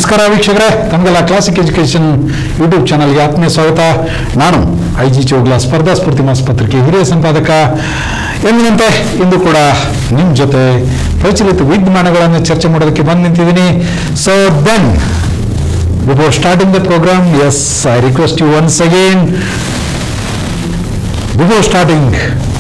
ನಮಸ್ಕಾರ ವೀಕ್ಷಕರೇ ತಮಗೆಲ್ಲ ಕ್ಲಾಸಿಕ್ ಎಜುಕೇಶನ್ ಯೂಟ್ಯೂಬ್ ಚಾನಲ್ಗೆ ಆತ್ಮೀಯ ಸ್ವಾಗತ ನಾನು ಐ ಜಿ ಚೋಗ್ಲಾ ಸ್ಪರ್ಧಾ ಸ್ಫೂರ್ತಿ ಮಾಸ ಪತ್ರಿಕೆ ಹಿರಿಯ ಸಂಪಾದಕ ಎಂದಿನಂತೆ ಇಂದು ಕೂಡ ನಿಮ್ಮ ಜೊತೆ ಪ್ರಚಲಿತ ವಿದ್ಯಮಾನಗಳನ್ನು ಚರ್ಚೆ ಮಾಡೋದಕ್ಕೆ ಬಂದು ನಿಂತಿದ್ದೀನಿ so then before starting the program yes I request you once again before starting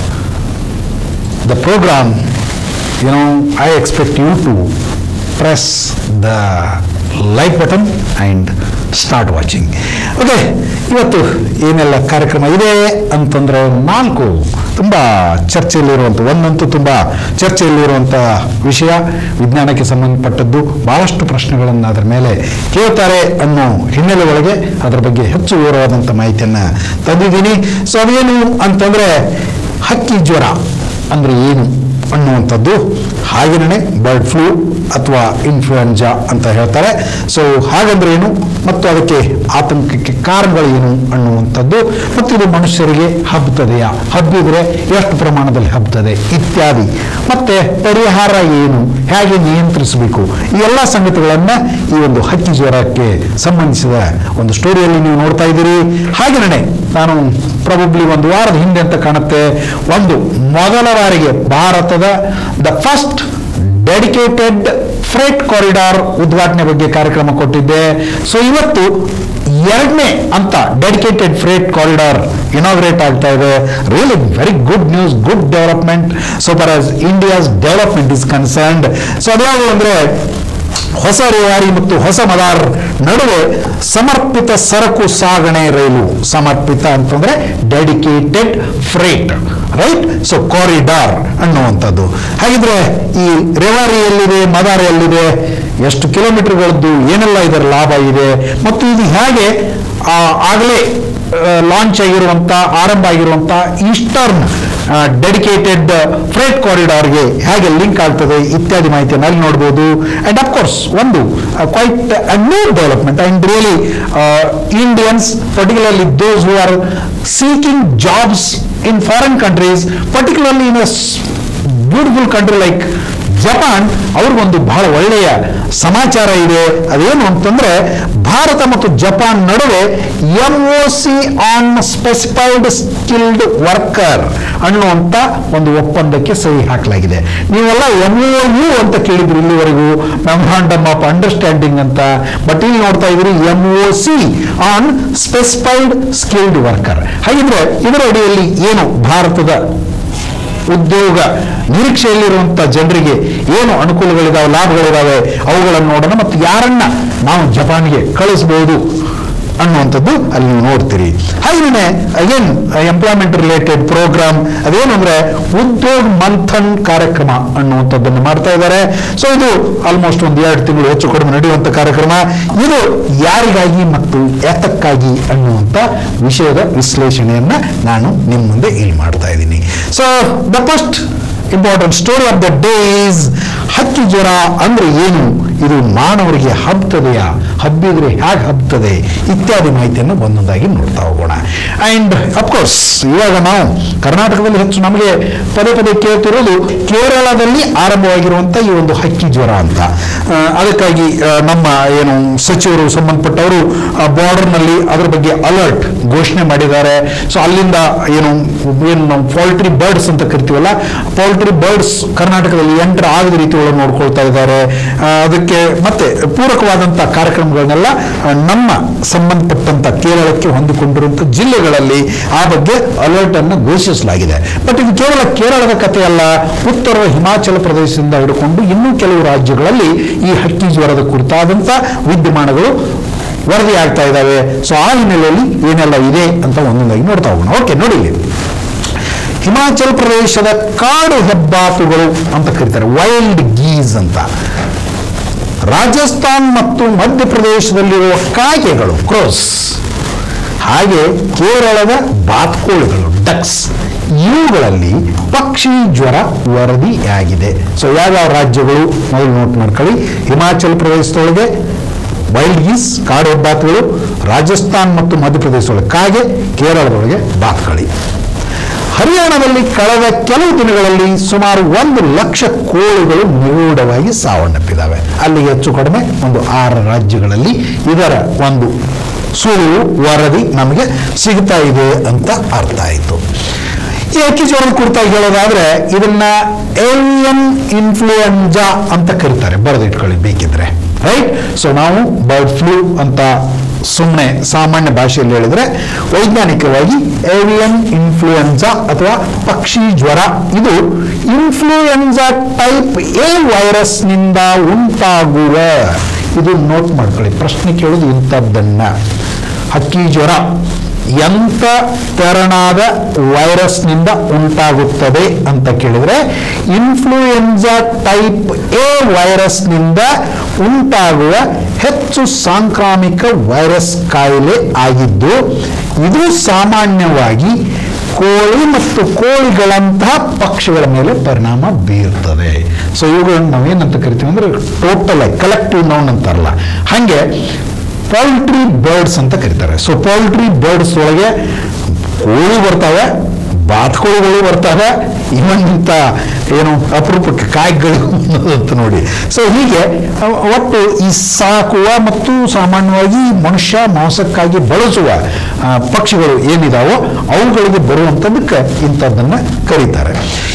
the program, you know, I expect you to press the like button and start watching. Okay ಇವತ್ತು ಏನೆಲ್ಲ ಕಾರ್ಯಕ್ರಮ ಇದೆ ಅಂತಂದ್ರೆ ನಾಲ್ಕು ತುಂಬ ಚರ್ಚೆಯಲ್ಲಿರುವಂಥ ಒಂದಂತೂ ತುಂಬ ಚರ್ಚೆಯಲ್ಲಿರುವಂಥ ವಿಷಯ ವಿಜ್ಞಾನಕ್ಕೆ ಸಂಬಂಧಪಟ್ಟದ್ದು ಭಾಳಷ್ಟು ಪ್ರಶ್ನೆಗಳನ್ನು ಅದರ ಮೇಲೆ ಕೇಳ್ತಾರೆ ಅನ್ನೋ ಹಿನ್ನೆಲೆ ಒಳಗೆ ಅದರ ಬಗ್ಗೆ ಹೆಚ್ಚು ವಿವರವಾದಂಥ ಮಾಹಿತಿಯನ್ನು ತಂದಿದ್ದೀನಿ ಸೊ ಅದೇನು ಅಂತಂದರೆ ಹಕ್ಕಿ ಜ್ವರ ಅಂದರೆ ಏನು ಅನ್ನುವಂಥದ್ದು ಹಾಗೆಯೇ ಬರ್ಡ್ ಫ್ಲೂ ಅಥವಾ ಇನ್ಫ್ಲುಯೆಂಜಾ ಅಂತ ಹೇಳ್ತಾರೆ ಸೊ ಹಾಗಂದ್ರೆ ಏನು ಮತ್ತು ಅದಕ್ಕೆ ಆತಂಕಕ್ಕೆ ಕಾರಣಗಳೇನು ಅನ್ನುವಂಥದ್ದು ಮತ್ತು ಇದು ಮನುಷ್ಯರಿಗೆ ಹಬ್ಬುತ್ತದೆಯಾ ಹಬ್ಬಿದ್ರೆ ಎಷ್ಟು ಪ್ರಮಾಣದಲ್ಲಿ ಹಬ್ಬುತ್ತದೆ ಇತ್ಯಾದಿ ಮತ್ತೆ ಪರಿಹಾರ ಏನು ಹೇಗೆ ನಿಯಂತ್ರಿಸಬೇಕು ಈ ಎಲ್ಲ ಸಂಗತಿಗಳನ್ನು ಈ ಒಂದು ಹಕ್ಕಿ ಜ್ವರಕ್ಕೆ ಸಂಬಂಧಿಸಿದ ಒಂದು ಸ್ಟೋರಿಯಲ್ಲಿ ನೀವು ನೋಡ್ತಾ ಇದ್ದೀರಿ ಹಾಗೆಯೇ ನಾನು ಪ್ರಾಬಬ್ಲಿ ಒಂದು ವಾರದ ಹಿಂದೆ ಅಂತ ಕಾಣುತ್ತೆ ಒಂದು ಮೊದಲ ಬಾರಿಗೆ ಭಾರತದ the first dedicated freight corridor ಉದ್ಘಾಟನೆ ಬಗ್ಗೆ ಕಾರ್ಯಕ್ರಮ ಕೊಟ್ಟಿದ್ದೆ ಸೊ ಇವತ್ತು ಎರಡನೇ ಅಂತ ಡೆಡಿಕೇಟೆಡ್ ಫ್ರೇಟ್ ಕಾರಿಡಾರ್ ಇನಾಗ್ರೇಟ್ ಆಗ್ತಾ ಇದೆ really very good news good development so for us India's development is concerned so ಅದ್ಯಾವುದು ಅಂದರೆ ಹೊಸ ರೇವಾರಿ ಮತ್ತು ಹೊಸ ಮದಾರ್ ನಡುವೆ ಸಮರ್ಪಿತ ಸರಕು ಸಾಗಣೆ ರೈಲು ಸಮರ್ಪಿತ ಅಂತಂದ್ರೆ dedicated freight right so corridor ಅನ್ನುವಂಥದ್ದು ಹಾಗಿದ್ರೆ ಈ ರೇವಾರಿ ಎಲ್ಲಿದೆ ಮದಾರ್ ಎಲ್ಲಿದೆ ಎಷ್ಟು ಕಿಲೋಮೀಟರ್ಗಳದ್ದು ಏನೆಲ್ಲ ಇದರ ಲಾಭ ಇದೆ ಮತ್ತು ಇದು ಹೇಗೆ ಆ, ಆಗಲೇ ಲಾಂಚ್ ಆಗಿರುವಂಥ ಆರಂಭ ಆಗಿರುವಂಥ ಈಸ್ಟರ್ನ್ ಡೆಡಿಕೇಟೆಡ್ ಫ್ರೇಟ್ ಕಾರಿಡಾರ್ಗೆ ಹೇಗೆ ಲಿಂಕ್ ಆಗ್ತದೆ ಇತ್ಯಾದಿ ಮಾಹಿತಿಯನ್ನು ಅಲ್ಲಿ ನೋಡ್ಬೋದು ಆ್ಯಂಡ್ ಅಫ್ಕೋರ್ಸ್ ಒಂದು quite a new development and really Indians particularly those who are seeking jobs in foreign countries particularly in a beautiful country like Japan ಅವ್ರಿಗೊಂದು ಬಹಳ ಒಳ್ಳೆಯ ಸಮಾಚಾರ ಇದೆ ಅದೇನು ಅಂತಂದ್ರೆ ಭಾರತ ಮತ್ತು ಜಪಾನ್ ನಡುವೆ M O C on specified skilled worker ಅನ್ನುವಂಥ ಒಂದು ಒಪ್ಪಂದಕ್ಕೆ ಸಹಿ ಹಾಕಲಾಗಿದೆ ನೀವೆಲ್ಲ ಎಂ ಒ ಯು ಅಂತ ಕೇಳಿದ್ರಿ ಇಲ್ಲಿವರೆಗೂ ಮೆಮೊರಾಂಡಮ್ ಆಫ್ ಅಂಡರ್ಸ್ಟ್ಯಾಂಡಿಂಗ್ ಅಂತ ಬಟ್ ಇಲ್ಲಿ ನೋಡ್ತಾ ಇದ್ರಿ M O C on specified skilled worker ಹಾಗಿದ್ರೆ ಇದರ ಅಡಿಯಲ್ಲಿ ಏನು ಭಾರತದ ಉದ್ಯೋಗ ನಿರೀಕ್ಷೆಯಲ್ಲಿರುವಂಥ ಜನರಿಗೆ ಏನು ಅನುಕೂಲಗಳಿದಾವೆ ಲಾಭಗಳಿದಾವೆ ಅವುಗಳನ್ನು ನೋಡೋಣ ಮತ್ತು ಯಾರನ್ನ ನಾವು ಜಪಾನ್ಗೆ ಕಳಿಸ್ಬೋದು ಅನ್ನುವಂಥದ್ದು ಅಲ್ಲಿ ನೀವು ನೋಡ್ತೀರಿ ಹಾಗೆಯೇ ಅಗೇನ್ ಎಂಪ್ಲಾಯ್ಮೆಂಟ್ ರಿಲೇಟೆಡ್ ಪ್ರೋಗ್ರಾಮ್ ಅದೇನು ಅಂದ್ರೆ ಉದ್ಯೋಗ್ ಮಂಥನ್ ಕಾರ್ಯಕ್ರಮ ಅನ್ನುವಂಥದ್ದನ್ನು ಮಾಡ್ತಾ ಇದ್ದಾರೆ ಸೊ ಇದು ಆಲ್ಮೋಸ್ಟ್ ಒಂದು ಎರಡು ತಿಂಗಳು ಹೆಚ್ಚು ಕಡಿಮೆ ನಡೆಯುವಂಥ ಕಾರ್ಯಕ್ರಮ ಇದು ಯಾರಿಗಾಗಿ ಮತ್ತು ಯಾತಕ್ಕಾಗಿ ಅನ್ನುವಂಥ ವಿಷಯದ ವಿಶ್ಲೇಷಣೆಯನ್ನ ನಾನು ನಿಮ್ಮ ಮುಂದೆ ಇಲ್ಲಿ ಮಾಡ್ತಾ ಇದ್ದೀನಿ so the first important story of the days ಹಕ್ಕಿ ಜ್ವರ ಅಂದ್ರೆ ಏನು ಇದು ಮಾನವರಿಗೆ ಹಬ್ತದೆಯಾ ಹಬ್ಬಿದ್ರೆ ಹೇಗೆ ಹಬ್ತದೆ ಇತ್ಯಾದಿ ಮಾಹಿತಿಯನ್ನು ಒಂದೊಂದಾಗಿ ನೋಡ್ತಾ ಹೋಗೋಣ ಅಂಡ್ ಅಫ್ಕೋರ್ಸ್ ಇವಾಗ ನಾವು ಕರ್ನಾಟಕದಲ್ಲಿ ಹೆಚ್ಚು ನಮಗೆ ಪದೇ ಪದೇ ಕೇಳ್ತಿರೋದು ಕೇರಳದಲ್ಲಿ ಆರಂಭವಾಗಿರುವಂಥ ಈ ಒಂದು ಹಕ್ಕಿ ಜ್ವರ ಅಂತ ಆ, ಅದಕ್ಕಾಗಿ ಆ, ನಮ್ಮ ಏನು ಸಚಿವರು ಸಂಬಂಧಪಟ್ಟವರು ಬಾರ್ಡರ್ನಲ್ಲಿ ಅದರ ಬಗ್ಗೆ ಅಲರ್ಟ್ ಘೋಷಣೆ ಮಾಡಿದ್ದಾರೆ ಸೊ ಅಲ್ಲಿಂದ ಏನು ಏನು ನಾವು ಪೌಲ್ಟ್ರಿ ಬರ್ಡ್ಸ್ ಅಂತ ಕರಿತೀವಲ್ಲ ಪೌಲ್ಟ್ರಿ ಬರ್ಡ್ಸ್ ಕರ್ನಾಟಕದಲ್ಲಿ ಎಂಟರ್ ಆಗದ ರೀತಿ ಒಳಗೆ ನೋಡ್ಕೊಳ್ತಾ ಇದ್ದಾರೆ ಆ, ಅದಕ್ಕೆ ಮತ್ತೆ ಪೂರಕವಾದಂಥ ಕಾರ್ಯಕ್ರಮಗಳನ್ನೆಲ್ಲ ಆ, ನಮ್ಮ ಸಂಬಂಧಪಟ್ಟಂತ ಕೇರಳಕ್ಕೆ ಹೊಂದಿಕೊಂಡಿರುವಂಥ ಜಿಲ್ಲೆಗಳಲ್ಲಿ ಆ ಬಗ್ಗೆ ಅಲರ್ಟ್ ಅನ್ನು ಘೋಷಿಸಲಾಗಿದೆ ಬಟ್ ಇದು ಕೇವಲ ಕೇರಳದ ಕಥೆ ಅಲ್ಲ ಉತ್ತರ ಹಿಮಾಚಲ ಪ್ರದೇಶದಿಂದ ಹಿಡ್ಕೊಂಡು ಇನ್ನೂ ಕೆಲವು ರಾಜ್ಯಗಳಲ್ಲಿ ಈ ಹಕ್ಕಿ ಜ್ವರದ ಕುರಿತಾದಂಥ ವಿದ್ಯಮಾನಗಳು ವರದಿ ಆಗ್ತಾ ಇದ್ದಾವೆ ಸೊ ಆ ಹಿನ್ನೆಲೆಯಲ್ಲಿ ಏನೆಲ್ಲ ಇದೆ ಅಂತ ಒಂದೊಂದಾಗಿ ನೋಡ್ತಾ ಹೋಗೋಣ ಓಕೆ ನೋಡಿ ಇಲ್ಲಿ. ಹಿಮಾಚಲ ಪ್ರದೇಶದ ಕಾಡು ಹೆಬ್ಬಾತುಗಳು ಅಂತ ಕರೀತಾರೆ ವೈಲ್ಡ್ ಗೀಸ್ ಅಂತ ರಾಜಸ್ಥಾನ್ ಮತ್ತು ಮಧ್ಯಪ್ರದೇಶದಲ್ಲಿರುವ ಕಾಗೆಗಳು ಕ್ರೋಸ್ ಹಾಗೆ ಕೇರಳದ ಬಾತ್ಕೋಳಿಗಳು ಡಕ್ಸ್ ಇವುಗಳಲ್ಲಿ ಪಕ್ಷಿ ಜ್ವರ ವರದಿಯಾಗಿದೆ ಸೊ ಯಾವ್ಯಾವ ರಾಜ್ಯಗಳು ಮೊದಲು ನೋಟ್ ಮಾಡ್ಕೊಳ್ಳಿ ಹಿಮಾಚಲ ಪ್ರದೇಶದೊಳಗೆ ವೈಲ್ಡ್ ಗೀಸ್ ಕಾಡು ಹೆಬ್ಬಾತುಗಳು ರಾಜಸ್ಥಾನ್ ಮತ್ತು ಮಧ್ಯಪ್ರದೇಶದೊಳಗೆ ಕಾಗೆ ಕೇರಳದೊಳಗೆ ಬಾತ್ಕಳಿ ಹರಿಯಾಣದಲ್ಲಿ ಕಳೆದ ಕೆಲವು ದಿನಗಳಲ್ಲಿ ಸುಮಾರು ಒಂದು ಲಕ್ಷ ಕೋಳಿಗಳು ನಿಗೂಢವಾಗಿ ಸಾವನ್ನಪ್ಪಿದ್ದಾವೆ ಅಲ್ಲಿ ಹೆಚ್ಚು ಕಡಿಮೆ ಒಂದು ಆರು ರಾಜ್ಯಗಳಲ್ಲಿ ಇದರ ಒಂದು ಸುಳಿವು ವರದಿ ನಮಗೆ ಸಿಗ್ತಾ ಇದೆ ಅಂತ ಅರ್ಥ ಆಯಿತು ಈ ಅಕ್ಕಿ ಜ್ವರದ ಕುರಿತಾಗಿ ಹೇಳೋದಾದ್ರೆ ಇದನ್ನ ಏವಿಯನ್ ಇನ್ಫ್ಲೂಯೆಂಜಾ ಅಂತ ಕರೀತಾರೆ ಬರೆದಿಟ್ಕೊಳ್ಳಿ ಬೇಕಿದ್ರೆ ರೈಟ್ ಸೊ ನಾವು ಬರ್ಡ್ ಫ್ಲೂ ಅಂತ ಸುಮ್ಮನೆ ಸಾಮಾನ್ಯ ಭಾಷೆಯಲ್ಲಿ ಹೇಳಿದ್ರೆ ವೈಜ್ಞಾನಿಕವಾಗಿ ಏವಿಯನ್ ಇನ್ಫ್ಲೂಯೆನ್ಸಾ ಅಥವಾ ಪಕ್ಷಿ ಜ್ವರ ಇದು ಇನ್ಫ್ಲೂಯೆನ್ಸಾ ಟೈಪ್ ಎ ವೈರಸ್ನಿಂದ ಉಂಟಾಗುವ ಇದು ನೋಟ್ ಮಾಡ್ಕೊಳ್ಳಿ ಪ್ರಶ್ನೆ ಕೇಳೋದು ಇಂಥದ್ದನ್ನ ಹಕ್ಕಿ ಜ್ವರ ಎಂಥ ತೆರನಾದ ವೈರಸ್ನಿಂದ ಉಂಟಾಗುತ್ತದೆ ಅಂತ ಕೇಳಿದ್ರೆ ಇನ್ಫ್ಲೂಯೆನ್ಸಾ ಟೈಪ್ ಎ ವೈರಸ್ನಿಂದ ಉಂಟಾಗುವ ಹೆಚ್ಚು ಸಾಂಕ್ರಾಮಿಕ ವೈರಸ್ ಕಾಯಿಲೆ ಆಗಿದ್ದು ಇದು ಸಾಮಾನ್ಯವಾಗಿ ಕೋಳಿ ಮತ್ತು ಕೋಳಿಗಳಂತಹ ಪಕ್ಷಿಗಳ ಮೇಲೆ ಪರಿಣಾಮ ಬೀರ್ತದೆ ಸೊ ಇವುಗಳನ್ನು ನಾವೇನಂತ ಕರಿತೀವಿ ಅಂದ್ರೆ ಟೋಟಲ್ ಕಲೆಕ್ಟಿವ್ ನೌನ್ ಅಂತಾರಲ್ಲ ಹಾಗೆ ಪೌಲ್ಟ್ರಿ ಬರ್ಡ್ಸ್ ಅಂತ ಕರೀತಾರೆ ಸೊ ಪೌಲ್ಟ್ರಿ ಬರ್ಡ್ಸ್ ಒಳಗೆ ಕೋಳಿ ಬರ್ತವೆ ಬಾತ್ಕೋಳಿಗಳು ಬರ್ತವೆ ಇವನ್ ಇಂಥ ಏನು ಅಪರೂಪಕ್ಕೆ ಕಾಯಿಗಳು ಅಂತ ನೋಡಿ ಸೊ ಹೀಗೆ ಅಹ್, ಒಟ್ಟು ಈ ಸಾಕುವ ಮತ್ತು ಸಾಮಾನ್ಯವಾಗಿ ಮನುಷ್ಯ ಮಾಂಸಕ್ಕಾಗಿ ಬಳಸುವ ಆ, ಪಕ್ಷಿಗಳು ಏನಿದಾವೋ ಅವುಗಳಿಗೆ ಬರುವಂಥದ್ದಕ್ಕೆ ಇಂಥದ್ದನ್ನು ಕರೀತಾರೆ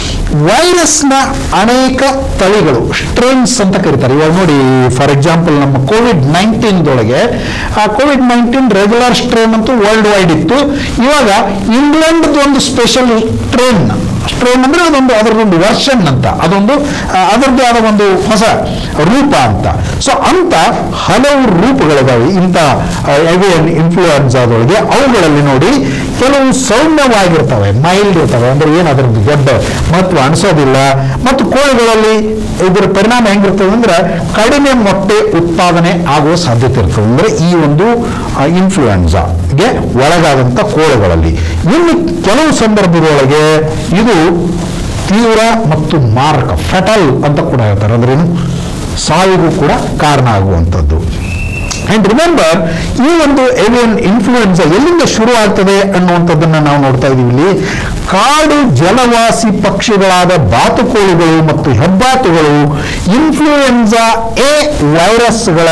ವೈರಸ್ನ ಅನೇಕ ತಳಿಗಳು ಸ್ಟ್ರೇನ್ಸ್ ಅಂತ ಕರೀತಾರೆ ಇವಾಗ ನೋಡಿ ಫಾರ್ ಎಕ್ಸಾಂಪಲ್ ನಮ್ಮ ಕೋವಿಡ್ ನೈನ್ಟೀನ್ದೊಳಗೆ ಆ ಕೋವಿಡ್ ನೈನ್ಟೀನ್ ರೆಗ್ಯುಲರ್ ಸ್ಟ್ರೇನ್ ಅಂತೂ ವರ್ಲ್ಡ್ ವೈಡ್ ಇತ್ತು ಇವಾಗ ಇಂಗ್ಲೆಂಡ್ದು ಒಂದು ಸ್ಪೆಷಲ್ ಸ್ಟ್ರೇನ್ ಸ್ಟ್ರೇನ್ ಅಂದ್ರೆ ಅದೊಂದು ಅದರದೊಂದು ವರ್ಷನ್ ಅಂತ ಅದೊಂದು ಆ, ಅದರದ್ದೇ ಆದ ಒಂದು ಹೊಸ ರೂಪ ಅಂತ ಸೊ ಅಂತ ಹಲವು ರೂಪಗಳಿದಾವೆ ಇಂಥ ಏವಿಯನ್ ಇನ್ಫ್ಲೂಯೆನ್ಸಾದೊಳಗೆ ಅವುಗಳಲ್ಲಿ ನೋಡಿ ಕೆಲವು ಸೌಮ್ಯವಾಗಿರ್ತವೆ ಮೈಲ್ಡ್ ಇರ್ತವೆ ಅಂದ್ರೆ ಏನು ಅದರದ್ದು ದೊಡ್ಡ ಮಹತ್ವ ಅನಿಸೋದಿಲ್ಲ ಮತ್ತು ಕೋಳಿಗಳಲ್ಲಿ ಇದರ ಪರಿಣಾಮ ಹೆಂಗಿರ್ತದೆ ಅಂದ್ರೆ ಕಡಿಮೆ ಮೊಟ್ಟೆ ಉತ್ಪಾದನೆ ಆಗುವ ಸಾಧ್ಯತೆ ಇರ್ತದೆ ಅಂದ್ರೆ ಈ ಒಂದು ಇನ್ಫ್ಲೂಯೆನ್ಸಾಗೆ ಒಳಗಾದಂಥ ಕೋಳಿಗಳಲ್ಲಿ ಇನ್ನು ಕೆಲವು ಸಂದರ್ಭದೊಳಗೆ ಇದು ತೀವ್ರ ಮತ್ತು ಮಾರಕ ಫೆಟಲ್ ಅಂತ ಕೂಡ ಹೇಳ್ತಾರೆ ಅಂದ್ರೇನು ಸಾವಿಗೂ ಕೂಡ ಕಾರಣ ಆಗುವಂಥದ್ದು ಅಂಡ್ ರಿಮೆಂಬರ್ ಈ ಒಂದು ಏವಿಯನ್ ಇನ್ಫ್ಲೂಯೆನ್ಸಾ ಎಲ್ಲಿಂದ ಶುರು ಆಗ್ತದೆ ಅನ್ನುವಂಥದ್ದನ್ನು ನಾವು ನೋಡ್ತಾ ಇದೀವಿ ಇಲ್ಲಿ ಕಾಡು ಜಲವಾಸಿ ಪಕ್ಷಿಗಳಾದ ಬಾತುಕೋಳಿಗಳು ಮತ್ತು ಹೆಬ್ಬಾತುಗಳು ಇನ್ಫ್ಲೂಯೆನ್ಸಾ ಎ ವೈರಸ್ಗಳ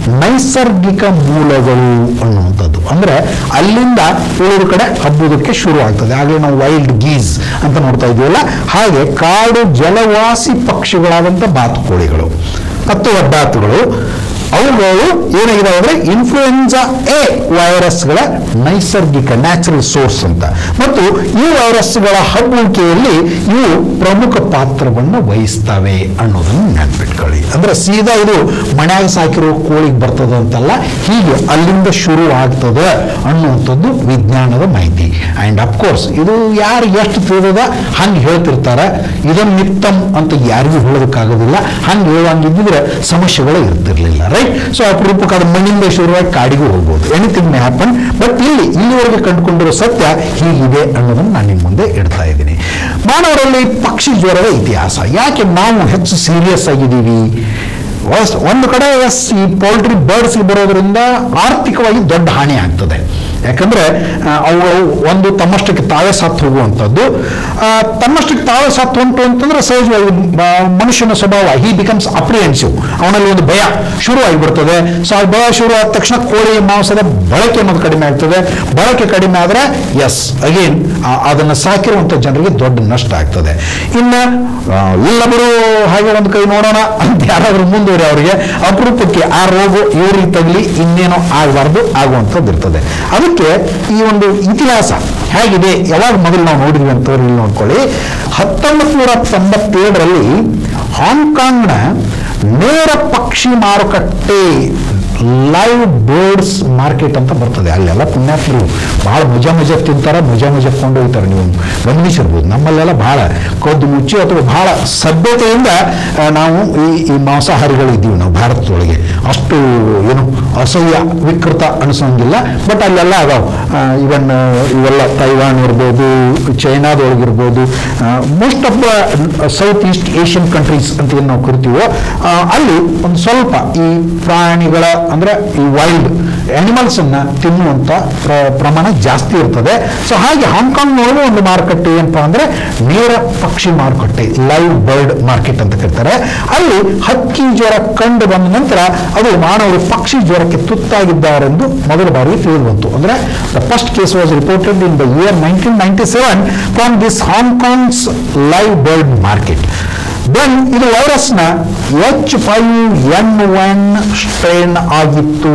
ನೈಸರ್ಗಿಕ ಮೂಲಗಳು ಅನ್ನುವಂಥದ್ದು ಅಂದ್ರೆ ಅಲ್ಲಿಂದ ಉಳಿದ ಕಡೆ ಹಬ್ಬುವುದಕ್ಕೆ ಶುರು ಆಗ್ತದೆ ಆಗಲೇ ನಾವು ವೈಲ್ಡ್ ಗೀಸ್ ಅಂತ ನೋಡ್ತಾ ಇದೀವಲ್ಲ ಹಾಗೆ ಕಾಡು ಜಲವಾಸಿ ಪಕ್ಷಿಗಳಾದಂಥ ಬಾತುಕೋಳಿಗಳು ಮತ್ತು ಹೆಬ್ಬಾತುಗಳು ಅವುಗಳು ಏನಾಗಿದೆ ಅಂದ್ರೆ ಇನ್ಫ್ಲೂಯೆನ್ಸಾ ಎ ವೈರಸ್ಗಳ ನೈಸರ್ಗಿಕ ನ್ಯಾಚುರಲ್ ಸೋರ್ಸ್ ಅಂತ ಮತ್ತು ಈ ವೈರಸ್ಗಳ ಹಬ್ಬುವಿಕೆಯಲ್ಲಿ ಇವು ಪ್ರಮುಖ ಪಾತ್ರವನ್ನು ವಹಿಸ್ತವೆ ಅನ್ನೋದನ್ನು ನೆನ್ಪಿಟ್ಕೊಳ್ಳಿ ಅಂದ್ರೆ ಸೀದಾ ಇದು ಮನ್ಯಾಗ ಸಾಕಿರೋ ಕೋಳಿಗೆ ಬರ್ತದೆ ಅಂತಲ್ಲ ಹೀಗೆ ಅಲ್ಲಿಂದ ಶುರು ಆಗ್ತದೆ ಅನ್ನುವಂಥದ್ದು ವಿಜ್ಞಾನದ ಮಾಹಿತಿ ಅಂಡ್ ಅಫ್ಕೋರ್ಸ್ ಇದು ಯಾರು ಎಷ್ಟು ತಿಳಿದ ಹಂಗೆ ಹೇಳ್ತಿರ್ತಾರ ಇದನ್ನ ನಿತ್ತಮ್ ಅಂತ ಯಾರಿಗೂ ಹೇಳೋದಕ್ಕಾಗೋದಿಲ್ಲ ಹಂಗೆ ಹೇಳಂಗಿದ್ದಿದ್ರೆ ಸಮಸ್ಯೆಗಳು ಇರ್ತಿರ್ಲಿಲ್ಲ ರೈಟ್ ಸೊ ಅಪರೂಪಕ್ಕೆ ಅದು ಮಣ್ಣಿಂದ ಶುರುವಾಗಿ ಕಾಡಿಗೂ ಹೋಗ್ಬೋದು ಎನಿಥಿಂಗ್ ಮೇ ಹ್ಯಾಪನ್ ಬಟ್ ಇಲ್ಲಿ ಇಲ್ಲಿವರೆಗೆ ಕಂಡುಕೊಂಡಿರೋ ಸತ್ಯ ಹೀಗಿದೆ ಅನ್ನೋದನ್ನು ನಾನು ನಿಮ್ಮ ಮುಂದೆ ಇಡ್ತಾ ಇದ್ದೀನಿ ಮಾನವರಲ್ಲಿ ಪಕ್ಷಿ ಜ್ವರದ ಇತಿಹಾಸ ಯಾಕೆ ನಾವು ಹೆಚ್ಚು ಸೀರಿಯಸ್ ಆಗಿದ್ದೀವಿ ವಸ್- ಒಂದು ಕಡೆ ಎಸ್ ಈ ಪೌಲ್ಟ್ರಿ ಬರ್ಡ್ಸ್ ಬರೋದ್ರಿಂದ ಆರ್ಥಿಕವಾಗಿ ದೊಡ್ಡ ಹಾನಿ ಆಗ್ತದೆ ಯಾಕಂದ್ರೆ ಆ, ಅವುಗಳು ಒಂದು ತಮ್ಮಷ್ಟಕ್ಕೆ ತಾವೇ ಸತ್ತು ಹೋಗುವಂಥದ್ದು ಆ, ತನ್ನಷ್ಟಕ್ಕೆ ತಾವೇ ಸತ್ತು ಉಂಟು ಅಂತಂದ್ರೆ ಸಹಜವಾಗಿ ಆ, ಮನುಷ್ಯನ ಸ್ವಭಾವ ಹಿ ಬಿಕಮ್ಸ್ ಅಪ್ರಿಹೆನ್ಸಿವ್ ಅವನಲ್ಲಿ ಒಂದು ಭಯ ಶುರು ಆಗಿಬಿಡ್ತದೆ ಸೊ ಆ ಭಯ ಶುರು ಆದ ತಕ್ಷಣ ಕೋಳಿ ಮಾಂಸದ ಬಳಕೆ ಅನ್ನೋದು ಕಡಿಮೆ ಆಗ್ತದೆ ಬಳಕೆ ಕಡಿಮೆ ಆದರೆ ಎಸ್ ಅಗೇನ್ ಅದನ್ನು ಸಾಕಿರುವಂಥ ಜನರಿಗೆ ದೊಡ್ಡ ನಷ್ಟ ಆಗ್ತದೆ ಇನ್ನು ಆ, ಇಲ್ಲ ಬಿಡು ಹಾಗೆ ಒಂದು ಕೈ ನೋಡೋಣ ಅಂತ ಯಾರಾದ್ರೂ ಮುಂದುವರಿ ಅವರಿಗೆ ಅಪರೂಪಕ್ಕೆ ಆ ರೋಗ ಇವರಿಗೆ ತಗಲಿ ಇನ್ನೇನೋ ಆಗಬಾರ್ದು ಆಗುವಂಥದ್ದು ಇರ್ತದೆ ಅದಕ್ಕೆ ಈ ಒಂದು ಇತಿಹಾಸ ಹೇಗಿದೆ ಯಾವಾಗ ಮೊದಲು ನಾವು ನೋಡಿದ್ವಿ ಅಂತವ್ರು ಇಲ್ಲಿ ನೋಡ್ಕೊಳ್ಳಿ ಹತ್ತೊಂಬತ್ತು ನೂರ ತೊಂಬತ್ತೇಳರಲ್ಲಿ ಹಾಂಗ್ಕಾಂಗ್ನ ನೇರ ಪಕ್ಷಿ ಮಾರುಕಟ್ಟೆ ಲೈವ್ ಬರ್ಡ್ಸ್ ಮಾರ್ಕೆಟ್ ಅಂತ ಬರ್ತದೆ ಅಲ್ಲೆಲ್ಲ ಪುಣ್ಯಾತ್ಮರು ಭಾಳ ಮಜಾ ಮಜಾ ತಿಂತಾರೆ ಮಜಾ ಮಜಾ ಕೊಂಡೊಯ್ತಾರೆ ನೀವು ಗಮನಿಸಿರ್ಬೋದು ನಮ್ಮಲ್ಲೆಲ್ಲ ಭಾಳ ಕದ್ದು ಮುಚ್ಚಿ ಅಥವಾ ಭಾಳ ಸಭ್ಯತೆಯಿಂದ ಆ, ನಾವು ಈ ಈ ಮಾಂಸಾಹಾರಿಗಳು ಇದ್ದೀವಿ ನಾವು ಭಾರತದೊಳಗೆ ಅಷ್ಟು ಏನು ಅಸಹ್ಯ ವಿಕೃತ ಅನಿಸೋಂಗಿಲ್ಲ ಬಟ್ ಅಲ್ಲೆಲ್ಲ ಅದಾವ ಇವನ್ ಇವೆಲ್ಲ ತೈವಾನ್ ಇರ್ಬೋದು ಚೈನಾದೊಳಗಿರ್ಬೋದು most of the south east Asian countries ಅಂತ ಏನು ನಾವು ಕರಿತೀವೋ ಆ, ಅಲ್ಲಿ ಒಂದು ಸ್ವಲ್ಪ ಈ ಪ್ರಾಣಿಗಳ ಅಂದ್ರೆ ಈ ವೈಲ್ಡ್ ಅನಿಮಲ್ಸ್ ಅನ್ನ ತಿನ್ನುವಂತ ಪ್ರ- ಪ್ರಮಾಣ ಜಾಸ್ತಿ ಇರ್ತದೆ ಸೊ ಹಾಗೆ ಹಾಂಗ್ಕಾಂಗ್ನೊಳಗೂ ಒಂದು ಮಾರುಕಟ್ಟೆ ಏನಪ್ಪಾ ಅಂದ್ರೆ ನೇರ ಪಕ್ಷಿ ಮಾರುಕಟ್ಟೆ ಲೈವ್ ಬರ್ಡ್ ಮಾರ್ಕೆಟ್ ಅಂತ ಕರೀತಾರೆ ಅಲ್ಲಿ ಹಕ್ಕಿ ಜ್ವರ ಕಂಡು ಬಂದ ನಂತರ ಅದು ಮಾನವರು ಪಕ್ಷಿ ಜ್ವರಕ್ಕೆ ತುತ್ತಾಗಿದ್ದಾರೆಂದು ಮೊದಲ ಬಾರಿಗೆ ತಿಳಿದು ಬಂತು ಅಂದ್ರೆ the first case was reported in the year nineteen ninety seven from this Hong Kong's live bird market then ಇದು ವೈರಸ್ನ H five N one strain ಆಗಿತ್ತು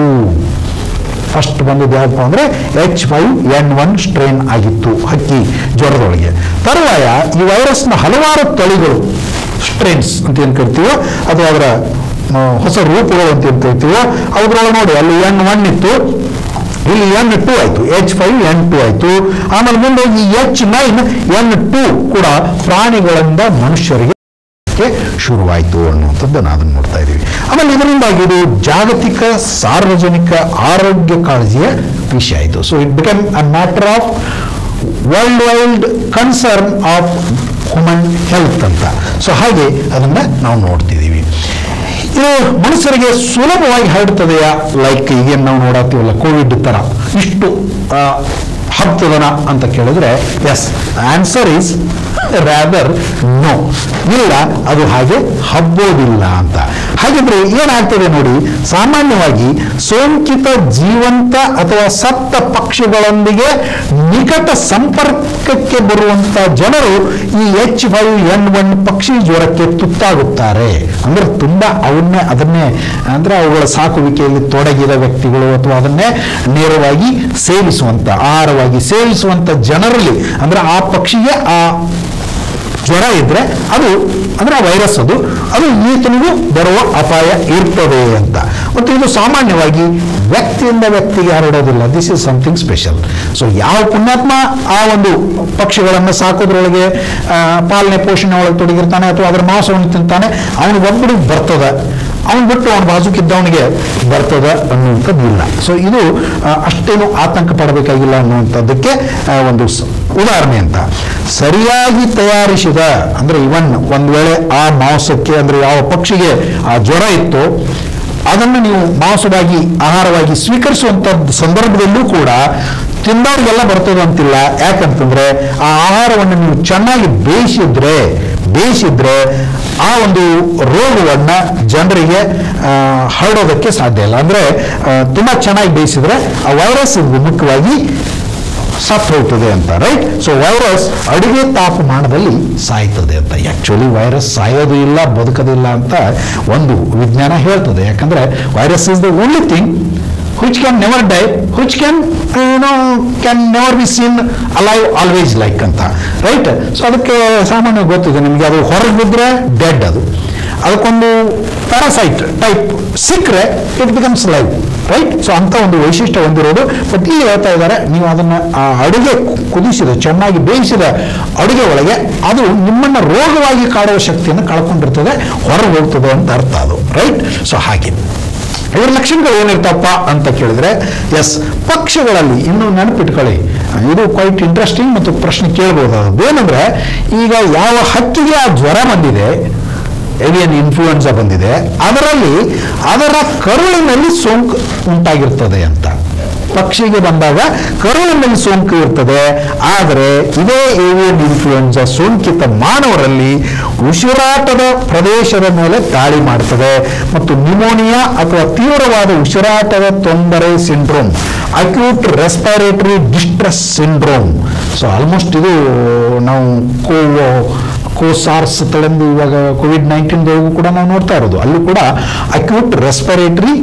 ಫಸ್ಟ್ ಬಂದಿದ್ದು ಯಾಕಪ್ಪ ಅಂದ್ರೆ H five N one strain ಆಗಿತ್ತು ಹಕ್ಕಿ ಜ್ವರದೊಳಗೆ ತರುವಾಯ ಈ ವೈರಸ್ನ ಹಲವಾರು ತಳಿಗಳು ಸ್ಟ್ರೈನ್ಸ್ ಅಂತ ಏನು ಕರಿತೀವೋ ಅಥವಾ ಅದರ ಆ, ಹೊಸ ರೂಪಗಳು ಅಂತ ಏನು ಕರಿತೀವೋ ಅವುಗಳೊಳಗೆ ನೋಡಿ ಅಲ್ಲಿ ಎನ್ ಒನ್ ಇತ್ತು ಇಲ್ಲಿ ಎನ್ ಟು ಆಯ್ತು ಎಚ್ ಫೈವ್ ಎನ್ ಟು ಆಯ್ತು ಆಮೇಲೆ ಮುಂದೆ ಈ ಎಚ್ ನೈನ್ ಎನ್ ಟು ಕೂಡ ಪ್ರಾಣಿಗಳಿಂದ ಮನುಷ್ಯರಿಗೆ ಕ್ಕೆ ಶುರುವಾಯಿತು ಅನ್ನುವಂಥದ್ದನ್ನು ಅದನ್ನು ನೋಡ್ತಾ ಇದ್ದೀವಿ ಆಮೇಲೆ ಇದರಿಂದಾಗಿ ಇದು ಜಾಗತಿಕ ಸಾರ್ವಜನಿಕ ಆರೋಗ್ಯ ಕಾಳಜಿಯ ವಿಷಯ ಆಯಿತು so it become a matter of world wild concern of human health ಅಂತ ಸೊ ಹಾಗೆ ಅದನ್ನ ನಾವು ನೋಡ್ತಿದ್ದೀವಿ ಇದು ಮನುಷ್ಯರಿಗೆ ಸುಲಭವಾಗಿ ಹರಡ್ತದೆಯಾ ಲೈಕ್ ಈಗೇನು ನಾವು ನೋಡತ್ತೀವಲ್ಲ ಕೋವಿಡ್ ಥರ ಇಷ್ಟು ಆ, ಹಬ್ತದನ ಅಂತ ಕೇಳಿದ್ರೆ yes answer is rather no ಇಲ್ಲ ಅದು ಹಾಗೆ ಹಬ್ಬೋದಿಲ್ಲ ಅಂತ ಹಾಗಿದ್ರೆ ಏನಾಗ್ತದೆ ನೋಡಿ ಸಾಮಾನ್ಯವಾಗಿ ಸೋಂಕಿತ ಜೀವಂತ ಅಥವಾ ಸತ್ತ ಪಕ್ಷಿಗಳೊಂದಿಗೆ ನಿಕಟ ಸಂಪರ್ಕಕ್ಕೆ ಬರುವಂತ ಜನರು ಈ ಎಚ್ ಫೈವ್ ಎನ್ ಒನ್ ಪಕ್ಷಿ ಜ್ವರಕ್ಕೆ ತುತ್ತಾಗುತ್ತಾರೆ ಅಂದ್ರೆ ತುಂಬಾ ಅವನ್ನೇ ಅದನ್ನೇ ಅಂದ್ರೆ ಅವುಗಳ ಸಾಕುವಿಕೆಯಲ್ಲಿ ತೊಡಗಿದ ವ್ಯಕ್ತಿಗಳು ಅಥವಾ ಅದನ್ನೇ ನೇರವಾಗಿ ಸೇವಿಸುವಂತ ಆಹಾರವಾಗಿ ಸೇವಿಸುವಂತ ಜನರಲ್ಲಿ ಅಂದ್ರೆ ಆ ಪಕ್ಷಿಗೆ ಆ ಜ್ವರ ಇದ್ರೆ ಅದು ಅಂದ್ರೆ ವೈರಸ್ ಅದು ಅದು ಈತನಿಗೂ ಬರುವ ಅಪಾಯ ಇರ್ತದೆ ಅಂತ ಮತ್ತು ಇದು ಸಾಮಾನ್ಯವಾಗಿ ವ್ಯಕ್ತಿಯಿಂದ ವ್ಯಕ್ತಿಗೆ ಹರಡೋದಿಲ್ಲ this is something special so ಯಾವ ಪುಣ್ಯಾತ್ಮ ಆ ಒಂದು ಪಕ್ಷಿಗಳನ್ನು ಸಾಕೋದ್ರೊಳಗೆ ಆ, ಪಾಲನೆ ಪೋಷಣೆ ಒಳಗೆ ತೊಡಗಿರ್ತಾನೆ ಅಥವಾ ಅದರ ಮಾಂಸವನ್ನು ತಿಂತಾನೆ ಅವನಿಗೆ ಒಬ್ಬರಿಗೆ ಬರ್ತದೆ ಅವನು ಬಿಟ್ಟು ಅವನ ಬಾಜುಕಿದ್ದವನಿಗೆ ಬರ್ತದ ಅನ್ನುವಂಥದ್ದು ಇಲ್ಲ ಸೊ ಇದು ಆ, ಅಷ್ಟೇನು ಆತಂಕ ಪಡಬೇಕಾಗಿಲ್ಲ ಅನ್ನುವಂಥದ್ದಕ್ಕೆ ಆ, ಒಂದು ಸ- ಉದಾಹರಣೆ ಅಂತ ಸರಿಯಾಗಿ ತಯಾರಿಸಿದ ಅಂದ್ರೆ ಇವನ್ ಒಂದ್ ವೇಳೆ ಆ ಮಾಂಸಕ್ಕೆ ಅಂದ್ರೆ ಯಾವ ಪಕ್ಷಿಗೆ ಆ ಜ್ವರ ಇತ್ತು ಅದನ್ನು ನೀವು ಮಾಂಸವಾಗಿ ಆಹಾರವಾಗಿ ಸ್ವೀಕರಿಸುವಂತ ಸಂದರ್ಭದಲ್ಲೂ ಕೂಡ ತಿಂದವ್ರಿಗೆಲ್ಲ ಬರ್ತದೆ ಅಂತಿಲ್ಲ ಯಾಕಂತಂದ್ರೆ ಆ ಆಹಾರವನ್ನು ನೀವು ಚೆನ್ನಾಗಿ ಬೇಯಿಸಿದ್ರೆ ಬೇಯಿಸಿದ್ರೆ ಆ ಒಂದು ರೋಗವನ್ನ ಜನರಿಗೆ ಆ, ಹರಡೋದಕ್ಕೆ ಸಾಧ್ಯ ಇಲ್ಲ ಅಂದ್ರೆ ಆ, ತುಂಬಾ ಚೆನ್ನಾಗಿ ಬೇಯಿಸಿದ್ರೆ ಆ ವೈರಸ್ ಮುಖ್ಯವಾಗಿ ಸತ್ತು ಹೋಗ್ತದೆ ಅಂತ ರೈಟ್ ಸೊ ವೈರಸ್ ಅಡುಗೆ ತಾಪಮಾನದಲ್ಲಿ ಸಾಯ್ತದೆ ಅಂತ ಆಕ್ಚುಲಿ ವೈರಸ್ ಸಾಯೋದು ಇಲ್ಲ ಬದುಕೋದಿಲ್ಲ ಅಂತ ಒಂದು ವಿಜ್ಞಾನ ಹೇಳ್ತದೆ ಯಾಕಂದ್ರೆ virus is the only thing which can never die, which can, uh, you know, can never be seen alive always like ಅಂತ ರೈಟ್ ಸೊ ಅದಕ್ಕೆ ಸಾಮಾನ್ಯ ಗೊತ್ತಿದೆ ನಿಮಗೆ ಅದು ಹೊರಗೆ ಬಿದ್ದರೆ ಡೆಡ್ ಅದು ಅದಕ್ಕೊಂದು ಪ್ಯಾರಾಸೈಟ್ ಟೈಪ್ ಸಿಕ್ಕರೆ it becomes live right so ಅಂತ ಒಂದು ವೈಶಿಷ್ಟ್ಯ ಹೊಂದಿರೋದು ಬಟ್ ಇಲ್ಲಿ ಹೇಳ್ತಾ ಇದ್ದಾರೆ ನೀವು ಅದನ್ನ ಆ ಅಡುಗೆ ಕುದಿಸಿದ ಚೆನ್ನಾಗಿ ಬೇಯಿಸಿದ ಅಡುಗೆ ಒಳಗೆ ಅದು ನಿಮ್ಮನ್ನ ರೋಗವಾಗಿ ಕಾಡುವ ಶಕ್ತಿಯನ್ನು ಕಳ್ಕೊಂಡಿರ್ತದೆ ಹೊರಗೆ ಹೋಗ್ತದೆ ಅಂತ ಅರ್ಥ ಅದು ರೈಟ್ ಸೊ ಹಾಗೆ ಇವ್ರ ಲಕ್ಷಣಗಳು ಏನಿರ್ತಪ್ಪ ಅಂತ ಕೇಳಿದ್ರೆ ಎಸ್ ಪಕ್ಷಗಳಲ್ಲಿ ಇನ್ನು ನೆನಪಿಟ್ಕೊಳ್ಳಿ ಇದು ಕ್ವೈಟ್ ಇಂಟ್ರೆಸ್ಟಿಂಗ್ ಮತ್ತು ಪ್ರಶ್ನೆ ಕೇಳ್ಬೋದಾದದ್ದು ಏನಂದ್ರೆ ಈಗ ಯಾವ ಹಕ್ಕಿಗೆ ಆ ಜ್ವರ ಬಂದಿದೆ ಏವಿಯನ್ ಇನ್ಫ್ಲೂಯೆನ್ಸಾ ಬಂದಿದೆ ಅದರಲ್ಲಿ ಅದರ ಕರುಳಿನಲ್ಲಿ ಸೋಂಕು ಉಂಟಾಗಿರ್ತದೆ ಅಂತ ಪಕ್ಷಿಗೆ ಬಂದಾಗ ಕರುಳಿನಲ್ಲಿ ಸೋಂಕು ಇರ್ತದೆ ಆದರೆ ಇದೇ ಏವಿಯನ್ ಇನ್ಫ್ಲೂಯೆನ್ಸಾ ಸೋಂಕಿತ ಮಾನವರಲ್ಲಿ ಉಸಿರಾಟದ ಪ್ರದೇಶದ ಮೇಲೆ ದಾಳಿ ಮಾಡ್ತದೆ ಮತ್ತು ನ್ಯೂಮೋನಿಯಾ ಅಥವಾ ತೀವ್ರವಾದ ಉಸಿರಾಟದ ತೊಂದರೆ syndrome acute respiratory distress syndrome so almost ಇದು ನಾವು ಕೋ ಕೋಸಾರ್ಸ್ ತಳೆಂದು ಇವಾಗ ಕೋವಿಡ್ ನೈನ್ಟೀನ್ದೊಳಗೂ ಕೂಡ ನಾವು ನೋಡ್ತಾ ಇರೋದು ಅಲ್ಲೂ ಕೂಡ ಅಕ್ಯೂಟ್ ರೆಸ್ಪಿರೇಟರಿ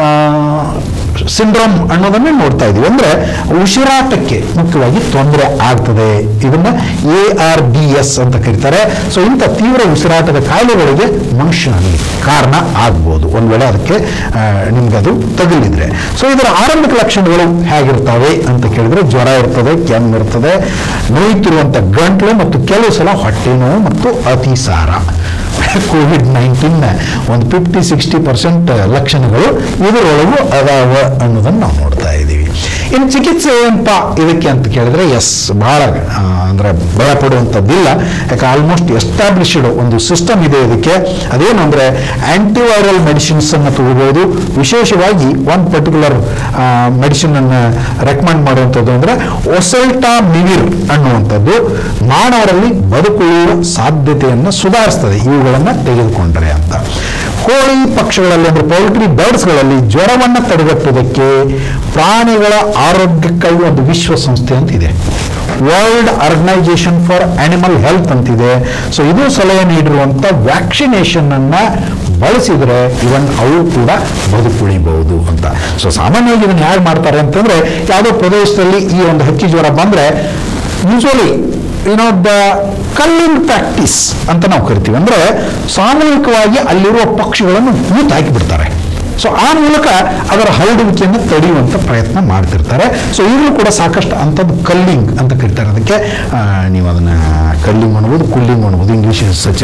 ಸಿಂಡ್ರೋಮ್ ಅನ್ನೋದನ್ನೇ ನೋಡ್ತಾ ಇದೀವಿ ಅಂದ್ರೆ ಉಸಿರಾಟಕ್ಕೆ ಮುಖ್ಯವಾಗಿ ತೊಂದರೆ ಆಗ್ತದೆ ಇದನ್ನ ಎ ಆರ್ ಡಿ ಎಸ್ ಅಂತ ಕರೀತಾರೆ ಸೊ ಇಂಥ ತೀವ್ರ ಉಸಿರಾಟದ ಕಾಯಿಲೆಗಳಿಗೆ ಮನುಷ್ಯನಲ್ಲಿ ಕಾರಣ ಆಗ್ಬೋದು ಒಂದ್ ವೇಳೆ ಅದಕ್ಕೆ ಆ, ನಿಮ್ಗೆ ಅದು ತಗುಲಿದ್ರೆ ಸೊ ಇದರ ಆರಂಭಿಕ ಲಕ್ಷಣಗಳು ಹೇಗಿರ್ತವೆ ಅಂತ ಕೇಳಿದ್ರೆ ಜ್ವರ ಇರ್ತದೆ ಕೆಮ್ಮು ಇರ್ತದೆ ನೋಯ್ತಿರುವಂತ ಗಂಟ್ಲು ಮತ್ತು ಕೆಲವು ಸಲ ಹೊಟ್ಟೆ ನೋವು ಮತ್ತು ಅತಿಸಾರ ಕೋವಿಡ್ ನೈನ್ಟೀನ್ನ ಒಂದು ಫಿಫ್ಟಿ ಸಿಕ್ಸ್ಟಿ ಪರ್ಸೆಂಟ್ ಲಕ್ಷಣಗಳು ಇದರೊಳಗೂ ಅದಾವ ಅನ್ನೋದನ್ನು ನಾವು ನೋಡ್ತಾ ಇದ್ದೀವಿ ಇನ್ನು ಚಿಕಿತ್ಸೆ ಏನಪ್ಪ ಇದಕ್ಕೆ ಅಂತ ಕೇಳಿದ್ರೆ ಎಸ್ ಬಹಳ ಆ, ಅಂದ್ರೆ ಭಯ ಪಡುವಂಥದ್ದಿಲ್ಲ ಯಾಕೆ ಆಲ್ಮೋಸ್ಟ್ ಎಸ್ಟಾಬ್ಲಿಷ್ಡ್ ಒಂದು ಸಿಸ್ಟಮ್ ಇದೆ ಇದಕ್ಕೆ ಅದೇನು ಅಂದರೆ ಆಂಟಿವೈರಲ್ ಮೆಡಿಸಿನ್ಸ್ ಅನ್ನು ತಗೋಬಹುದು ವಿಶೇಷವಾಗಿ ಒನ್ ಪರ್ಟಿಕ್ಯುಲರ್ ಮೆಡಿಸಿನ್ ಅನ್ನು ರೆಕಮೆಂಡ್ ಮಾಡುವಂಥದ್ದು ಅಂದರೆ ಒಸಲ್ಟಾ ಮಿವಿರ್ ಅನ್ನುವಂಥದ್ದು ಮಾನವರಲ್ಲಿ ಬದುಕುಳಿಯುವ ಸಾಧ್ಯತೆಯನ್ನು ಸುಧಾರಿಸ್ತದೆ ಇವುಗಳನ್ನು ತೆಗೆದುಕೊಂಡರೆ ಅಂತ ಕೋಳಿ ಪಕ್ಷಗಳಲ್ಲಿ ಅಂದರೆ ಪೌಲ್ಟ್ರಿ ಬರ್ಡ್ಸ್ಗಳಲ್ಲಿ ಜ್ವರವನ್ನು ತಡೆಗಟ್ಟುವುದಕ್ಕೆ ಪ್ರಾಣಿಗಳ ಆರೋಗ್ಯಕ್ಕಾಗಿ ಒಂದು ವಿಶ್ವಸಂಸ್ಥೆ ಅಂತಿದೆ world organisation for animal health ಅಂತಿದೆ ಸೊ ಇದು ಸಲಹೆ ನೀಡಿರುವಂಥ ವ್ಯಾಕ್ಸಿನೇಷನ್ ಅನ್ನ ಬಳಸಿದ್ರೆ ಇವನ್ ಅವು ಕೂಡ ಬದುಕುಳಿಬಹುದು ಅಂತ ಸೊ ಸಾಮಾನ್ಯವಾಗಿ ಇದನ್ನು ಯಾರು ಮಾಡ್ತಾರೆ ಅಂತಂದ್ರೆ ಯಾವುದೋ ಪ್ರದೇಶದಲ್ಲಿ ಈ ಒಂದು ಹಕ್ಕಿ ಜ್ವರ ಬಂದ್ರೆ ಯೂಶಲಿ ಏನೋ ದ ಕಲ್ಲಿಂಗ್ ಪ್ರಾಕ್ಟೀಸ್ ಅಂತ ನಾವು ಕರಿತೀವಿ ಅಂದ್ರೆ ಸಾಮೂಹಿಕವಾಗಿ ಅಲ್ಲಿರುವ ಪಕ್ಷಿಗಳನ್ನು ಹೂತು ಹಾಕಿಬಿಡ್ತಾರೆ ಸೊ ಆ ಮೂಲಕ ಅದರ ಹರಡುವಿಕೆಯನ್ನು ತಡೆಯುವಂಥ ಪ್ರಯತ್ನ ಮಾಡ್ತಿರ್ತಾರೆ ಸೊ ಈಗಲೂ ಕೂಡ ಸಾಕಷ್ಟು ಅಂಥದ್ದು ಕಲ್ಲಿಂಗ್ ಅಂತ ಕರೀತಾರೆ ಅದಕ್ಕೆ ಆ, ನೀವು ಅದನ್ನು ಕಲ್ಲಿಂಗ್ ಅನ್ಬೋದು ಕುಲ್ಲಿಂಗ್ ಅನ್ಬೋದು ಇಂಗ್ಲೀಷ್ ಸಚ್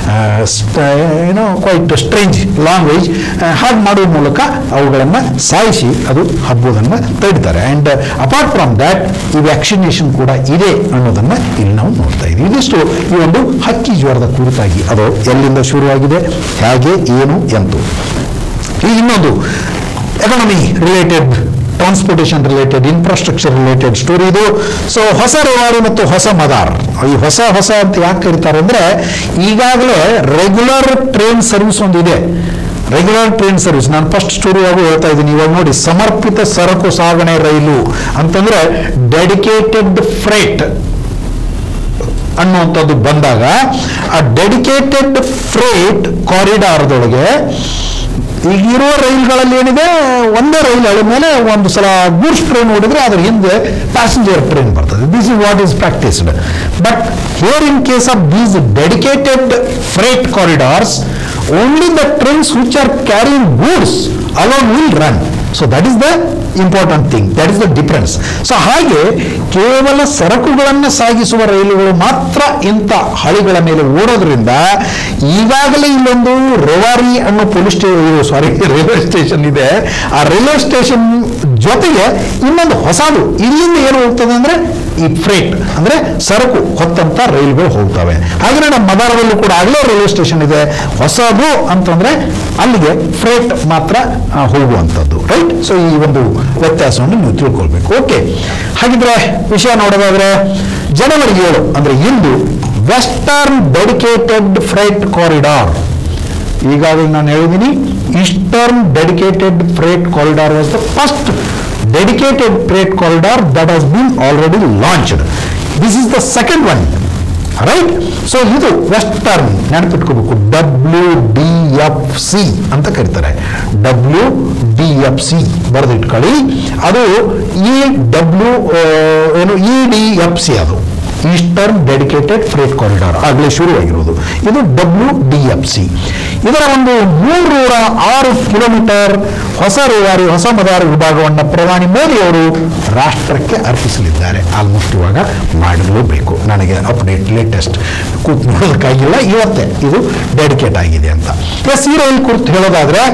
ಏನೋ ಕ್ವೈಟ್ ಸ್ಟ್ರೇಂಜ್ ಲ್ಯಾಂಗ್ವೇಜ್ ಹಾಗೆ ಮಾಡುವ ಮೂಲಕ ಅವುಗಳನ್ನು ಸಾಯಿಸಿ ಅದು ಹಬ್ಬುವುದನ್ನು ತಡಿತಾರೆ ಆ್ಯಂಡ್ ಅಪಾರ್ಟ್ ಫ್ರಮ್ ದ್ಯಾಟ್ ಈ ವ್ಯಾಕ್ಸಿನೇಷನ್ ಕೂಡ ಇದೆ ಅನ್ನೋದನ್ನು ಇಲ್ಲಿ ನಾವು ನೋಡ್ತಾ ಇದ್ದೀವಿ ಇದಿಷ್ಟು ಈ ಒಂದು ಹಕ್ಕಿ ಜ್ವರದ ಕುರಿತಾಗಿ ಅದು ಎಲ್ಲಿಂದ ಶುರುವಾಗಿದೆ ಹೇಗೆ ಏನು ಎಂತು ಈ ಇನ್ನೊಂದು economy related transportation related infrastructure related story ಇದು ಸೊ ಹೊಸ ರೇವಾರಿ ಮತ್ತು ಹೊಸ ಮದಾರ್ ಈ ಹೊಸ ಹೊಸ ಅಂತ ಯಾಕೆ ಕರೀತಾರೆ ಅಂದ್ರೆ ಈಗಾಗಲೇ ರೆಗ್ಯುಲರ್ ಟ್ರೈನ್ ಸರ್ವಿಸ್ ಒಂದು ಇದೆ ರೆಗ್ಯುಲರ್ ಟ್ರೈನ್ ಸರ್ವಿಸ್ ನಾನು ಫಸ್ಟ್ ಸ್ಟೋರಿಯಾಗೂ ಹೇಳ್ತಾ ಇದ್ದೀನಿ ಇವಾಗ ನೋಡಿ ಸಮರ್ಪಿತ ಸರಕು ಸಾಗಣೆ ರೈಲು ಅಂತಂದ್ರೆ ಡೆಡಿಕೇಟೆಡ್ ಫ್ರೇಟ್ ಅನ್ನುವಂಥದ್ದು ಬಂದಾಗ ಆ ಡೆಡಿಕೇಟೆಡ್ ಫ್ರೇಟ್ ಕಾರಿಡಾರ್ದೊಳಗೆ ಈಗಿರುವ ರೈಲ್ಗಳಲ್ಲಿ ಏನಿದೆ ಒಂದೇ ರೈಲ್ ಎಳೆ ಮೇಲೆ ಒಂದು ಸಲ ಗೂಡ್ಸ್ ಟ್ರೈನ್ ಓಡಿದ್ರೆ ಅದ್ರ ಹಿಂದೆ ಪ್ಯಾಸೆಂಜರ್ ಟ್ರೈನ್ ಬರ್ತದೆ this is what is practised but here in case of these dedicated freight corridors only the trains which are carrying goods alone will run so that is the important thing that is the difference so ಹಾಗೆ ಕೇವಲ ಸರಕುಗಳನ್ನು ಸಾಗಿಸುವ ರೈಲುಗಳು ಮಾತ್ರ ಇಂಥ ಹಳಿಗಳ ಮೇಲೆ ಓಡೋದ್ರಿಂದ ಈಗಾಗಲೇ ಇಲ್ಲೊಂದು ರೆವಾರಿ ಅನ್ನೋ police stay sorry railway station ಇದೆ ಆ ರೈಲ್ವೆ ಸ್ಟೇಷನ್ ಜೊತೆಗೆ ಇನ್ನೊಂದು ಹೊಸದು ಇಲ್ಲಿಂದ ಏನು ಹೋಗ್ತದೆ ಅಂದ್ರೆ ಈ ಫ್ರೇಟ್ ಅಂದ್ರೆ ಸರಕು ಹೊತ್ತಂತ ರೈಲುಗಳು ಹೋಗ್ತವೆ ಹಾಗೆ ನಮ್ಮ ಮದಾರದಲ್ಲೂ ಕೂಡ ಆಗಲೇ ರೈಲ್ವೆ ಸ್ಟೇಷನ್ ಇದೆ ಹೊಸದು ಅಂತಂದ್ರೆ ಅಲ್ಲಿಗೆ ಫ್ರೇಟ್ ಮಾತ್ರ ಆ, ಹೋಗುವಂಥದ್ದು ರೈಟ್ ಸೊ ಈ ಒಂದು ವ್ಯತ್ಯಾಸವನ್ನು ನೀವು ತಿಳ್ಕೊಳ್ಬೇಕು ಓಕೆ ಹಾಗಿದ್ರೆ ವಿಷಯ ನೋಡೋದಾದ್ರೆ ಜನವರಿ ಏಳು ಅಂದ್ರೆ ಇಂದು ವೆಸ್ಟರ್ನ್ ಡೆಡಿಕೇಟೆಡ್ ಫ್ರೈಟ್ ಕಾರಿಡಾರ್ ಈಗಾಗಲೇ ನಾನು ಹೇಳಿದ್ದೀನಿ eastern dedicated freight corridor was the first dedicated freight corridor that has been already launched this is the second one right so ಇದು ವೆಸ್ಟರ್ನ್ ನೆನಪಿಟ್ಕೋಬೇಕು ಡಬ್ಲ್ಯೂ ಡಿ ಎಫ್ ಸಿ ಅಂತ ಕರೀತಾರೆ W D F C ಬರೆದಿಟ್ಕೊಳ್ಳಿ ಅದು E W ಏನು E D F C ಅದು eastern dedicated freight corridor ಆಗಲೇ ಶುರುವಾಗಿರೋದು ಇದು ಡಬ್ಲ್ಯೂ ಡಿ ಎಫ್ ಸಿ ಇದರ ಒಂದು ಮೂರ್ನೂರ ಆರು ಕಿಲೋಮೀಟರ್ ಹೊಸ ರೇವಾರಿ ಹೊಸ ಮದಾರ ವಿಭಾಗವನ್ನು ಪ್ರಧಾನಿ ಮೋದಿ ಅವರು ರಾಷ್ಟ್ರಕ್ಕೆ ಅರ್ಪಿಸಲಿದ್ದಾರೆ ಆಲ್ಮೋಸ್ಟ್ ಇವಾಗ ಮಾಡಿರಲೇಬೇಕು ನನಗೆ ಅಪ್ಡೇಟ್ ಲೇಟೆಸ್ಟ್ ಕೂತ್ ನೋಡೋದಕ್ಕಾಗಿಲ್ಲ ಇವತ್ತೇ ಇದು ಡೆಡಿಕೇಟ್ ಆಗಿದೆ ಅಂತ ಎಸ್ ಈ ರೈಲ್ ಕುರಿತು ಹೇಳೋದಾದ್ರೆ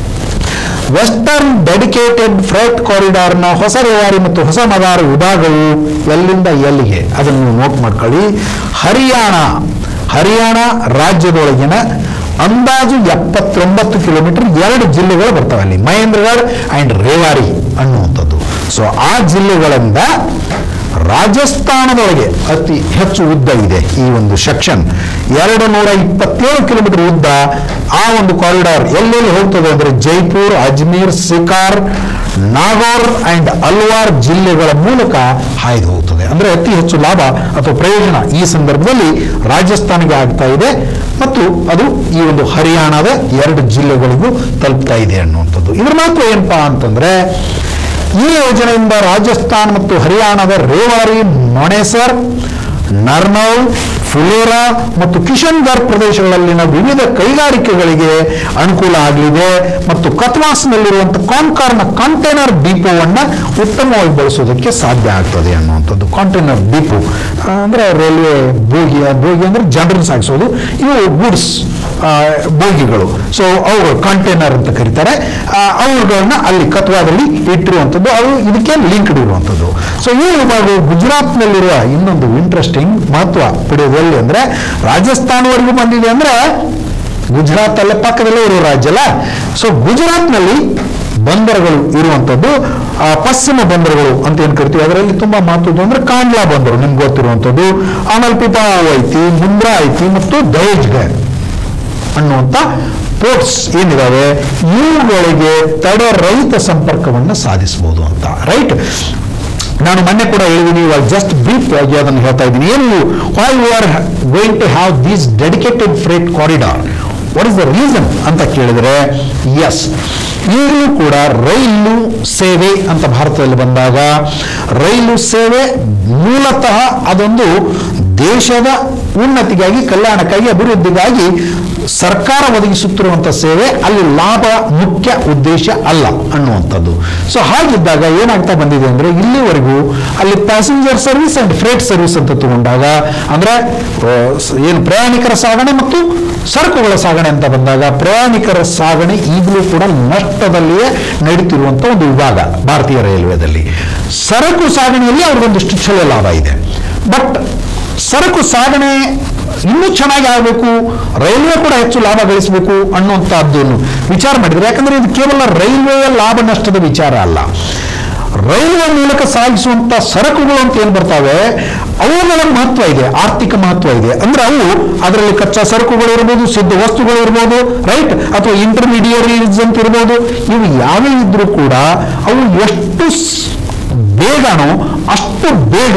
ವೆಸ್ಟರ್ನ್ ಡೆಡಿಕೇಟೆಡ್ ಫ್ರೈಟ್ ಕಾರಿಡಾರ್ನ ಹೊಸ ರೇವಾರಿ ಮತ್ತು ಹೊಸ ಮದಾರ ವಿಭಾಗವು ಎಲ್ಲಿಂದ ಎಲ್ಲಿಗೆ ಅದನ್ನು ನೀವು ನೋಟ್ ಮಾಡ್ಕೊಳ್ಳಿ ಹರಿಯಾಣ ಹರಿಯಾಣ ರಾಜ್ಯದೊಳಗಿನ ಅಂದಾಜು ಎಪ್ಪತ್ತೊಂಬತ್ತು ಕಿಲೋಮೀಟರ್ ಎರಡು ಜಿಲ್ಲೆಗಳು ಬರ್ತವೆ ಅಲ್ಲಿ ಮಹೇಂದ್ರಗಢ ಆ್ಯಂಡ್ ರೇವಾರಿ ಅನ್ನುವಂಥದ್ದು ಸೊ ಆ ಜಿಲ್ಲೆಗಳಿಂದ ರಾಜಸ್ಥಾನದೊಳಗೆ ಅತಿ ಹೆಚ್ಚು ಉದ್ದ ಇದೆ ಈ ಒಂದು ಸೆಕ್ಷನ್ ಎರಡು ನೂರ ಇಪ್ಪತ್ತೇಳು ಕಿಲೋಮೀಟರ್ ಉದ್ದ ಆ ಒಂದು ಕಾರಿಡಾರ್ ಎಲ್ಲೆಲ್ಲಿ ಹೋಗ್ತದೆ ಅಂದರೆ ಜೈಪುರ್ ಅಜ್ಮೀರ್ ಸಿಕಾರ್ ನಾಗೌರ್ ಅಂಡ್ ಅಲ್ವಾರ್ ಜಿಲ್ಲೆಗಳ ಮೂಲಕ ಹಾಯ್ದು ಹೋಗ್ತದೆ ಅಂದ್ರೆ ಅತಿ ಹೆಚ್ಚು ಲಾಭ ಅಥವಾ ಪ್ರಯೋಜನ ಈ ಸಂದರ್ಭದಲ್ಲಿ ರಾಜಸ್ಥಾನಿಗೆ ಆಗ್ತಾ ಇದೆ ಮತ್ತು ಅದು ಈ ಒಂದು ಹರಿಯಾಣದ ಎರಡು ಜಿಲ್ಲೆಗಳಿಗೂ ತಲುಪ್ತಾ ಇದೆ ಅನ್ನುವಂಥದ್ದು ಇದ್ರ ಮಹತ್ವ ಏನಪ್ಪಾ ಅಂತಂದ್ರೆ ಈ ಯೋಜನೆಯಿಂದ ರಾಜಸ್ಥಾನ ಮತ್ತು ಹರಿಯಾಣದ ರೇವಾರಿ ಮೊಣೆಸರ್ ನರ್ನೌಲ್ ಫುಲೇರಾ ಮತ್ತು ಕಿಶನ್ಗರ್ ಪ್ರದೇಶಗಳಲ್ಲಿನ ವಿವಿಧ ಕೈಗಾರಿಕೆಗಳಿಗೆ ಅನುಕೂಲ ಆಗಲಿದೆ ಮತ್ತು ಕತ್ವಾಸ್ನಲ್ಲಿರುವಂಥ ಕಾನ್ಕಾರ್ನ ಕಂಟೈನರ್ ಡಿಪೋವನ್ನು ಉತ್ತಮವಾಗಿ ಬಳಸೋದಕ್ಕೆ ಸಾಧ್ಯ ಆಗ್ತದೆ ಅನ್ನುವಂಥದ್ದು ಕಾಂಟೈನರ್ ಡಿಪೋ ಅಂದರೆ ರೈಲ್ವೆ ಬೋಗಿ ಬೋಗಿ ಅಂದರೆ ಜನರನ್ನು ಸಾಗಿಸೋದು ಇವು ಗೂಡ್ಸ್ ಆ, ಬೋಗಿಗಳು ಸೊ ಅವುಗಳು ಕಂಟೈನರ್ ಅಂತ ಕರೀತಾರೆ ಆ, ಅವುಗಳನ್ನ ಅಲ್ಲಿ ಕತ್ವಾದಲ್ಲಿ ಇಟ್ಟಿರುವಂಥದ್ದು ಅವು ಇದಕ್ಕೆ ಲಿಂಕ್ಡ್ ಇರುವಂಥದ್ದು ಸೊ ಈ ವಿಭಾಗವು ಗುಜರಾತ್ನಲ್ಲಿರುವ ಇನ್ನೊಂದು ಇಂಟ್ರೆಸ್ಟಿಂಗ್ ಮಹತ್ವ ಪಡೆಯೋದು ಎಲ್ಲಿ ಅಂದ್ರೆ ರಾಜಸ್ಥಾನವರೆಗೂ ಬಂದಿದೆ ಅಂದ್ರೆ ಗುಜರಾತ್ ಅಲ್ಲೇ ಪಕ್ಕದಲ್ಲೇ ಇರೋ ರಾಜ್ಯ ಅಲ್ಲ ಸೊ ಗುಜರಾತ್ನಲ್ಲಿ ಬಂದರುಗಳು ಇರುವಂಥದ್ದು ಆ, ಪಶ್ಚಿಮ ಬಂದರುಗಳು ಅಂತ ಏನು ಕರಿತೀವಿ ಅದರಲ್ಲಿ ತುಂಬಾ ಮಹತ್ವದ್ದು ಅಂದ್ರೆ ಕಾಂಡ್ಲಾ ಬಂದರು ನಿಮ್ಗೆ ಗೊತ್ತಿರುವಂಥದ್ದು ಆಮೇಲೆ ಪಿಪಾವ್ ಐತಿ ಮುಂದ್ರಾ ಐತಿ ಮತ್ತು ದಹೇಜ್ಗರ್ ಅನ್ನುವಂಥ ಪೋರ್ಟ್ಸ್ ಏನಿದಾವೆ ಇವುಗಳಿಗೆ ತಡೆರಹಿತ ಸಂಪರ್ಕವನ್ನು ಸಾಧಿಸಬಹುದು ಅಂತ ರೈಟ್ ನಾನು ಮೊನ್ನೆ ಕೂಡ ಹೇಳಿದ್ದೀನಿ ಇವಾಗ ಜಸ್ಟ್ ಬ್ರೀಫ್ ಆಗಿ ಅದನ್ನು ಹೇಳ್ತಾ ಇದ್ದೀನಿ ಏನು why you are going to have these dedicated freight corridor what is the reason ಅಂತ ಕೇಳಿದರೆ ಎಸ್ ಈಗಲೂ ಕೂಡ ರೈಲು ಸೇವೆ ಅಂತ ಭಾರತದಲ್ಲಿ ಬಂದಾಗ ರೈಲು ಸೇವೆ ಮೂಲತಃ ಅದೊಂದು ದೇಶದ ಉನ್ನತಿಗಾಗಿ ಕಲ್ಯಾಣಕ್ಕಾಗಿ ಅಭಿವೃದ್ಧಿಗಾಗಿ ಸರ್ಕಾರ ಒದಗಿಸುತ್ತಿರುವಂಥ ಸೇವೆ ಅಲ್ಲಿ ಲಾಭ ಮುಖ್ಯ ಉದ್ದೇಶ ಅಲ್ಲ ಅನ್ನುವಂಥದ್ದು ಸೊ ಹಾಗಿದ್ದಾಗ ಏನಾಗ್ತಾ ಬಂದಿದೆ ಅಂದರೆ ಇಲ್ಲಿವರೆಗೂ ಅಲ್ಲಿ passenger service and freight service ಅಂತ ತಗೊಂಡಾಗ ಅಂದರೆ ಆ, ಸ- ಏನು ಪ್ರಯಾಣಿಕರ ಸಾಗಣೆ ಮತ್ತು ಸರಕುಗಳ ಸಾಗಣೆ ಅಂತ ಬಂದಾಗ ಪ್ರಯಾಣಿಕರ ಸಾಗಣೆ ಈಗಲೂ ಕೂಡ ನಷ್ಟದಲ್ಲಿಯೇ ನಡೀತಿರುವಂಥ ಒಂದು ವಿಭಾಗ ಭಾರತೀಯ ರೈಲ್ವೆದಲ್ಲಿ ಸರಕು ಸಾಗಣೆಯಲ್ಲಿ ಅವ್ರಿಗೊಂದಿಷ್ಟು ಚಲೋ ಲಾಭ ಇದೆ ಬಟ್ ಸರಕು ಸಾಗಣೆ ಇನ್ನೂ ಚೆನ್ನಾಗಿ ಆಗಬೇಕು ರೈಲ್ವೆ ಕೂಡ ಹೆಚ್ಚು ಲಾಭ ಗಳಿಸಬೇಕು ಅನ್ನುವಂಥದ್ದನ್ನು ವಿಚಾರ ಮಾಡಿದರೆ ಯಾಕಂದ್ರೆ ಇದು ಕೇವಲ ರೈಲ್ವೆಯ ಲಾಭ ನಷ್ಟದ ವಿಚಾರ ಅಲ್ಲ ರೈಲ್ವೆ ಮೂಲಕ ಸಾಗಿಸುವಂತ ಸರಕುಗಳು ಅಂತ ಏನು ಬರ್ತಾವೆ ಅವುಗಳ ಮಹತ್ವ ಇದೆ ಆರ್ಥಿಕ ಮಹತ್ವ ಇದೆ ಅಂದ್ರೆ ಅವು ಅದರಲ್ಲಿ ಕಚ್ಚಾ ಸರಕುಗಳು ಇರ್ಬೋದು ಸಿದ್ಧ ವಸ್ತುಗಳು ಇರ್ಬೋದು ರೈಟ್ ಅಥವಾ ಇಂಟರ್ಮೀಡಿಯರೀಸ್ ಅಂತ ಇರ್ಬೋದು ಇವು ಯಾವೇ ಇದ್ರೂ ಕೂಡ ಅವು ಎಷ್ಟು ಸ್- ಬೇಗನೋ ಅಷ್ಟು ಬೇಗ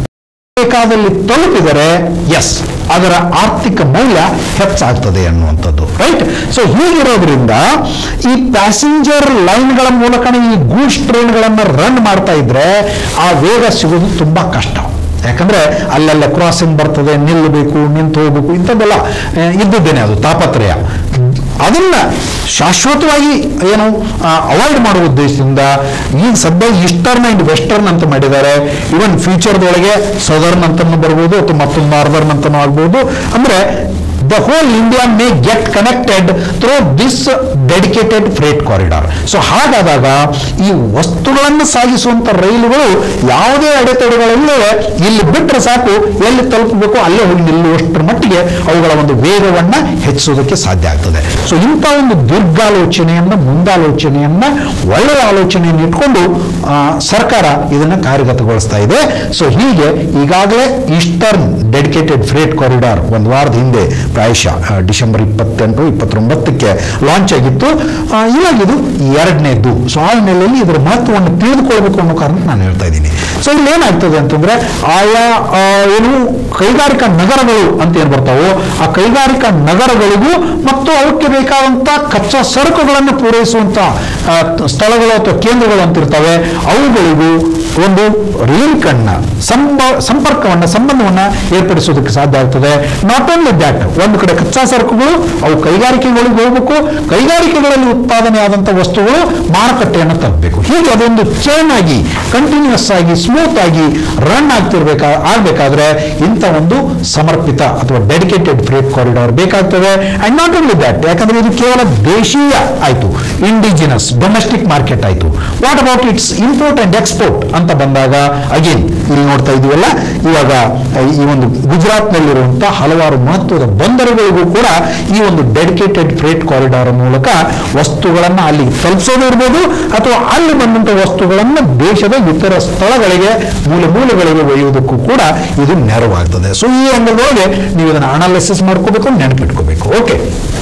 ಬೇಕಾದಲ್ಲಿ ತಲುಪಿದರೆ ಎಸ್ ಅದರ ಆರ್ಥಿಕ ಮೌಲ್ಯ ಹೆಚ್ಚಾಗ್ತದೆ ಅನ್ನುವಂಥದ್ದು ರೈಟ್ ಸೊ ಹೀಗಿರೋದ್ರಿಂದ ಈ ಪ್ಯಾಸೆಂಜರ್ ಲೈನ್ಗಳ ಮೂಲಕ ಈ ಗೂಡ್ಸ್ ಟ್ರೈನ್ಗಳನ್ನು ರನ್ ಮಾಡ್ತಾ ಇದ್ರೆ ಆ ವೇಗ ಸಿಗೋದು ತುಂಬಾ ಕಷ್ಟ ಯಾಕಂದ್ರೆ ಅಲ್ಲೆಲ್ಲ ಕ್ರಾಸಿಂಗ್ ಬರ್ತದೆ ನಿಲ್ಲಬೇಕು ನಿಂತು ಹೋಗ್ಬೇಕು ಇಂಥದ್ದೆಲ್ಲ ಆ, ಇದ್ದದ್ದೇನೆ ಅದು ತಾಪತ್ರಯ ಅದನ್ನ ಶಾಶ್ವತವಾಗಿ ಏನು ಅವಾಯ್ಡ್ ಮಾಡುವ ಉದ್ದೇಶದಿಂದ ಈಗ ಸದ್ಯ ಈಸ್ಟರ್ನ್ ಅಂಡ್ ವೆಸ್ಟರ್ನ್ ಅಂತ ಮಾಡಿದ್ದಾರೆ ಇವನ್ ಫ್ಯೂಚರ್ದೊಳಗೆ ಸದರ್ನ್ ಅಂತನೂ ಬರ್ಬೋದು ಅಥವಾ ಮತ್ತೊಂದು ನಾರ್ದರ್ನ್ ಅಂತನೂ ಆಗ್ಬೋದು ಅಂದ್ರೆ the whole India may get connected through this dedicated freight corridor so ಹಾಗಾದಾಗ ಈ ವಸ್ತುಗಳನ್ನು ಸಾಗಿಸುವಂತ ರೈಲುಗಳು ಯಾವುದೇ ಅಡೆತಡೆಗಳಿಲ್ಲದೆ ಇಲ್ಲಿ ಬಿಟ್ಟರೆ ಸಾಕು ಎಲ್ಲಿ ತಲುಪಬೇಕು ಅಲ್ಲೇ ಹೋಗಿ ನಿಲ್ಲುವಷ್ಟರ ಮಟ್ಟಿಗೆ ಅವುಗಳ ಒಂದು ವೇಗವನ್ನ ಹೆಚ್ಚಿಸೋದಕ್ಕೆ ಸಾಧ್ಯ ಆಗ್ತದೆ ಸೊ ಇಂಥ ಒಂದು ದೀರ್ಘಾಲೋಚನೆಯನ್ನ ಮುಂದಾಲೋಚನೆಯನ್ನ ಒಳ್ಳೆಯ ಆಲೋಚನೆಯನ್ನು ಇಟ್ಕೊಂಡು ಆ, ಸರ್ಕಾರ ಇದನ್ನ ಕಾರ್ಯಗತಗೊಳಿಸ್ತಾ ಇದೆ ಸೊ ಹೀಗೆ ಈಗಾಗಲೇ ಈಸ್ಟರ್ನ್ ಡೆಡಿಕೇಟೆಡ್ ಫ್ರೇಟ್ ಕಾರಿಡಾರ್ ಒಂದು ವಾರದ ಹಿಂದೆ ಪ್ರಾಯಶಃ ಆ, ಡಿಸೆಂಬರ್ ಇಪ್ಪತ್ತೆಂಟು ಇಪ್ಪತ್ತೊಂಬತ್ತಕ್ಕೆ ಲಾಂಚ್ ಆಗಿತ್ತು ಆ, ಇವಾಗ ಇದು ಎರಡನೇದು ಸೊ ಆ ಹಿನ್ನೆಲೆಯಲ್ಲಿ ಇದರ ಮಹತ್ವವನ್ನು ತಿಳಿದುಕೊಳ್ಬೇಕು ಅನ್ನೋ ಕಾರಣಕ್ಕೆ ನಾನು ಹೇಳ್ತಾ ಇದ್ದೀನಿ ಸೊ ಇಲ್ಲಿ ಏನಾಗ್ತದೆ ಅಂತಂದ್ರೆ ಆಯಾ ಆ, ಏನು ಕೈಗಾರಿಕಾ ನಗರಗಳು ಅಂತ ಏನು ಬರ್ತಾವೋ ಆ ಕೈಗಾರಿಕಾ ನಗರಗಳಿಗೂ ಮತ್ತು ಅವಕ್ಕೆ ಬೇಕಾದಂತ ಕಚ್ಚಾ ಸರಕುಗಳನ್ನು ಪೂರೈಸುವಂತ ಆ, ತ- ಸ್ಥಳಗಳು ಅಥವಾ ಕೇಂದ್ರಗಳು ಅಂತ ಇರ್ತವೆ ಅವುಗಳಿಗೂ ಒಂದು ಲಿಂಕ್ ಅನ್ನ ಸಂಬ ಸಂಪರ್ಕವನ್ನ ಸಂಬಂಧವನ್ನ ಏರ್ಪಡಿಸೋದಕ್ಕೆ ಸಾಧ್ಯ ಆಗ್ತದೆ ನಾಟ್ ಓನ್ಲಿ ದ್ಯಾಟ್ ಒಂದು ಕಡೆ ಕಚ್ಚಾ ಸರಕುಗಳು ಅವು ಕೈಗಾರಿಕೆಗಳಿಗೆ ಹೋಗಬೇಕು ಕೈಗಾರಿಕೆಗಳಲ್ಲಿ ಉತ್ಪಾದನೆ ಆದಂತ ವಸ್ತುಗಳು ಮಾರುಕಟ್ಟೆಯನ್ನು ತಲುಪಬೇಕು ಹೀಗೆ ಅದೊಂದು ಚೈನ್ ಆಗಿ ಕಂಟಿನ್ಯೂಸ್ ಆಗಿ ಸ್ಮೂತ್ ಆಗಿ ರನ್ ಆಗ್ತಿರ್ಬೇಕಾ ಆಗ್ಬೇಕಾದ್ರೆ ಇಂಥ ಒಂದು ಸಮರ್ಪಿತ ಅಥವಾ ಡೆಡಿಕೇಟೆಡ್ ಫ್ರೇಟ್ ಕಾರಿಡಾರ್ ಬೇಕಾಗ್ತದೆ ಅಂಡ್ ನಾಟ್ ಓನ್ಲಿ ದ್ಯಾಟ್ ಯಾಕಂದ್ರೆ ಇದು ಕೇವಲ ದೇಶೀಯ ಆಯ್ತು ಇಂಡಿಜಿನಸ್ ಡೊಮೆಸ್ಟಿಕ್ ಮಾರ್ಕೆಟ್ ಆಯ್ತು what about its import and export ಅಂತ ಬಂದಾಗ ಅಗೇನ್ ಇಲ್ಲಿ ನೋಡ್ತಾ ಇದೀವಲ್ಲ ಇವಾಗ ಆ, ಈ ಒಂದು ಗುಜರಾತ್ನಲ್ಲಿರುವಂತಹ ಹಲವಾರು ಮಹತ್ವದ ಬಂದರುಗಳಿಗೂ ಕೂಡ ಈ ಒಂದು ಡೆಡಿಕೇಟೆಡ್ ಫ್ರೇಟ್ ಕಾರಿಡಾರ್ ಮೂಲಕ ವಸ್ತುಗಳನ್ನು ಅಲ್ಲಿ ತಲುಪಿಸೋದು ಇರ್ಬೋದು ಅಥವಾ ಅಲ್ಲಿ ಬಂದಂಥ ವಸ್ತುಗಳನ್ನು ದೇಶದ ಇತರ ಸ್ಥಳಗಳಿಗೆ ಮೂಲೆ ಮೂಲೆಗಳಿಗೆ ಒಯ್ಯುವುದಕ್ಕೂ ಕೂಡ ಇದು ನೆರವಾಗ್ತದೆ ಸೊ ಈ ಅಂಗದೊಳಗೆ ನೀವು ಇದನ್ನು ಅನಾಲಿಸಿಸ್ ಮಾಡ್ಕೋಬೇಕು ನೆನಪಿಟ್ಕೋಬೇಕು ಓಕೆ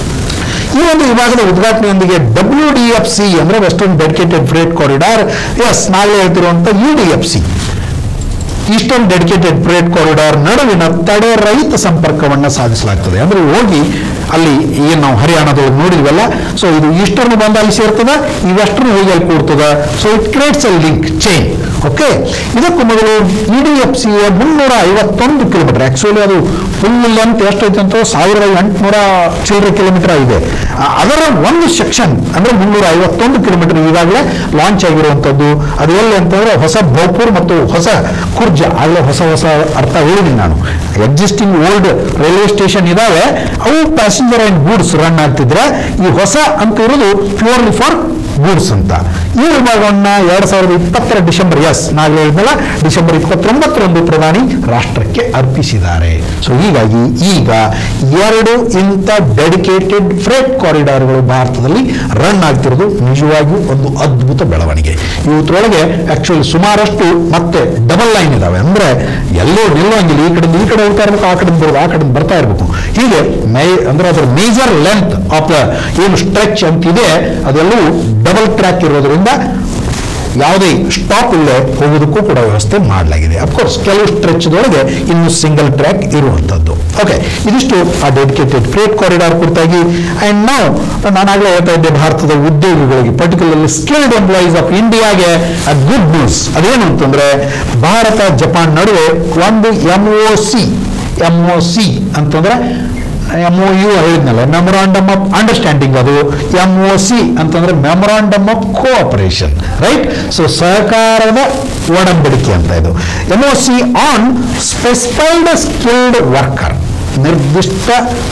ಈ ಒಂದು ವಿಭಾಗದ ಉದ್ಘಾಟನೆಯೊಂದಿಗೆ ಡಬ್ಲ್ಯೂ ಡಿ ಎಫ್ ಸಿ ಅಂದ್ರೆ western dedicated freight corridor yes ನಾಳೆ ಹೇಳ್ತಿರುವಂತ E D F C eastern dedicated freight corridor ನಡುವಿನ ತಡೆರಹಿತ ಸಂಪರ್ಕವನ್ನು ಸಾಧಿಸಲಾಗ್ತದೆ ಅಂದ್ರೆ ಹೋಗಿ ಅಲ್ಲಿ ಏನು ನಾವು ಹರಿಯಾಣದೊಳಗೆ ನೋಡಿದ್ವಲ್ಲ ಸೊ ಇದು ಈಸ್ಟರ್ನ್ ಬಂದು ಅಲ್ಲಿ ಸೇರ್ತದೆ ಈ ವೆಸ್ಟರ್ನ್ ಹೋಗಿ ಅಲ್ಲಿ ಕೂಡ್ತದೆ so it creates a link chain okay ಇದಕ್ಕೂ ಮೊದಲು ಇ ಡಿ ಎಫ್ ಸಿ ಮುನ್ನೂರ ಐವತ್ತೊಂದು ಕಿಲೋಮೀಟರ್ ಆಕ್ಚುಲಿ ಅದು ಫುಲ್ ಲೆಂತ್ ಎಷ್ಟೈತೆ ಅಂತ ಸಾವಿರದ ಎಂಟುನೂರ ಚಿಲ್ಲರೆ ಕಿಲೋಮೀಟರ್ ಇದೆ ಆ, ಅದರ ಒಂದು ಸೆಕ್ಷನ್ ಅಂದ್ರೆ ಮುನ್ನೂರ ಐವತ್ತೊಂದು ಕಿಲೋಮೀಟರ್ ಈಗಾಗಲೇ ಲಾಂಚ್ ಆಗಿರುವಂಥದ್ದು ಅದು ಎಲ್ಲಿ ಅಂತಂದ್ರೆ ಹೊಸ ಭೋಪುರ್ ಮತ್ತು ಹೊಸ ಕುರ್ಜ ಆಗಲೇ ಹೊಸ ಹೊಸ ಅರ್ಥ ಹೇಳಿದ್ದೀನಿ ನಾನು ಎಕ್ಸಿಸ್ಟಿಂಗ್ ಓಲ್ಡ್ ರೈಲ್ವೆ ಸ್ಟೇಷನ್ ಇದಾವೆ ಅವು ಪ್ಯಾಸೆಂಜರ್ ಅಂಡ್ ಗೂಡ್ಸ್ ರನ್ ಆಗ್ತಿದ್ರೆ ಈ ಹೊಸ ಅಂತ ಇರೋದು ಪ್ಯೂರ್ಲಿ ಫಾರ್ ಗೂಡ್ಸ್ ಅಂತ ಈ ವಿಭಾಗವನ್ನ ಎರಡ್ ಸಾವಿರದ ಇಪ್ಪತ್ತರ ಡಿಸೆಂಬರ್ ಎಸ್ ನಾನು ಹೇಳಿದ್ನಲ್ಲ ಡಿಸೆಂಬರ್ ಇಪ್ಪತ್ತೊಂಬತ್ತರಂದು ಪ್ರಧಾನಿ ರಾಷ್ಟ್ರಕ್ಕೆ ಅರ್ಪಿಸಿದ್ದಾರೆ ಸೊ ಹೀಗಾಗಿ ಈಗ ಎರಡು ಇಂಥ ಡೆಡಿಕೇಟೆಡ್ ಫ್ರೇಟ್ ಕಾರಿಡಾರ್ಗಳು ಭಾರತದಲ್ಲಿ ರನ್ ಆಗ್ತಿರೋದು ನಿಜವಾಗಿಯೂ ಒಂದು ಅದ್ಭುತ ಬೆಳವಣಿಗೆ ಇವತ್ತರೊಳಗೆ ಆಕ್ಚುಲಿ ಸುಮಾರಷ್ಟು ಮತ್ತೆ ಡಬಲ್ ಲೈನ್ ಇದಾವೆ ಅಂದ್ರೆ ಎಲ್ಲೋ ನಿಲ್ಲುವಂಗಿಲ್ಲ ಈ ಕಡೆಯಿಂದ ಈ ಕಡೆ ಹೋಗ್ತಾ ಇರ್ಬೇಕು ಆ ಕಡೆಯಿಂದ ಬರೋದು ಆ ಕಡೆಯಿಂದ ಬರ್ತಾ ಇರಬೇಕು ಹೀಗೆ ಮೈ ಅಂದ್ರೆ ಅದರ ಮೇಜರ್ ಲೆಂತ್ ಆಫ್ ದ ಏನು ಸ್ಟ್ರೆಚ್ ಅಂತಿದೆ ಅದೆಲ್ಲವೂ ಡಬಲ್ ಟ್ರ್ಯಾಕ್ ಇರೋದ್ರಿಂದ ಯಾವುದೇ ಸ್ಟಾಪ್ ಇಲ್ಲದೆ ಹೋಗೋದಕ್ಕೂ ಕೂಡ ವ್ಯವಸ್ಥೆ ಮಾಡಲಾಗಿದೆ ಅಫ್ಕೋರ್ಸ್ ಕೆಲವು ಸ್ಟ್ರೆಚ್ದೊಳಗೆ ಇನ್ನು ಸಿಂಗಲ್ ಟ್ರ್ಯಾಕ್ ಇರುವಂಥದ್ದು ಓಕೆ ಇದಿಷ್ಟು ಆ ಡೆಡಿಕೇಟೆಡ್ ಫ್ರೇಟ್ ಕಾರಿಡಾರ್ ಕುರಿತಾಗಿ ಆ್ಯಂಡ್ ನಾವು ನಾನಾಗಲೇ ಹೇಳ್ತಾ ಇದ್ದೆ ಭಾರತದ ಉದ್ಯೋಗಿಗಳಿಗೆ ಪರ್ಟಿಕ್ಯುಲರ್ಲಿ ಸ್ಕಿಲ್ಡ್ ಎಂಪ್ಲಾಯೀಸ್ ಆಫ್ ಇಂಡಿಯಾಗೆ ಗುಡ್ ನ್ಯೂಸ್ ಅದೇನು ಅಂತಂದ್ರೆ ಭಾರತ ಜಪಾನ್ ನಡುವೆ ಒಂದು M O C M O C ಅಂತಂದ್ರೆ ಎಂ ಒ ಯು ಹೇಳಿದ್ನಲ್ಲ ಮೆಮೊರಾಂಡಮ್ ಆಫ್ ಅಂಡರ್ಸ್ಟ್ಯಾಂಡಿಂಗ್ ಅದು ಎಂ ಒ ಸಿ ಅಂತಂದ್ರೆ memorandum of cooperation right so ಸಹಕಾರದ ಒಡಂಬಡಿಕೆ ಅಂತ ಇದು M O C on specified skilled worker ನಿರ್ದಿಷ್ಟ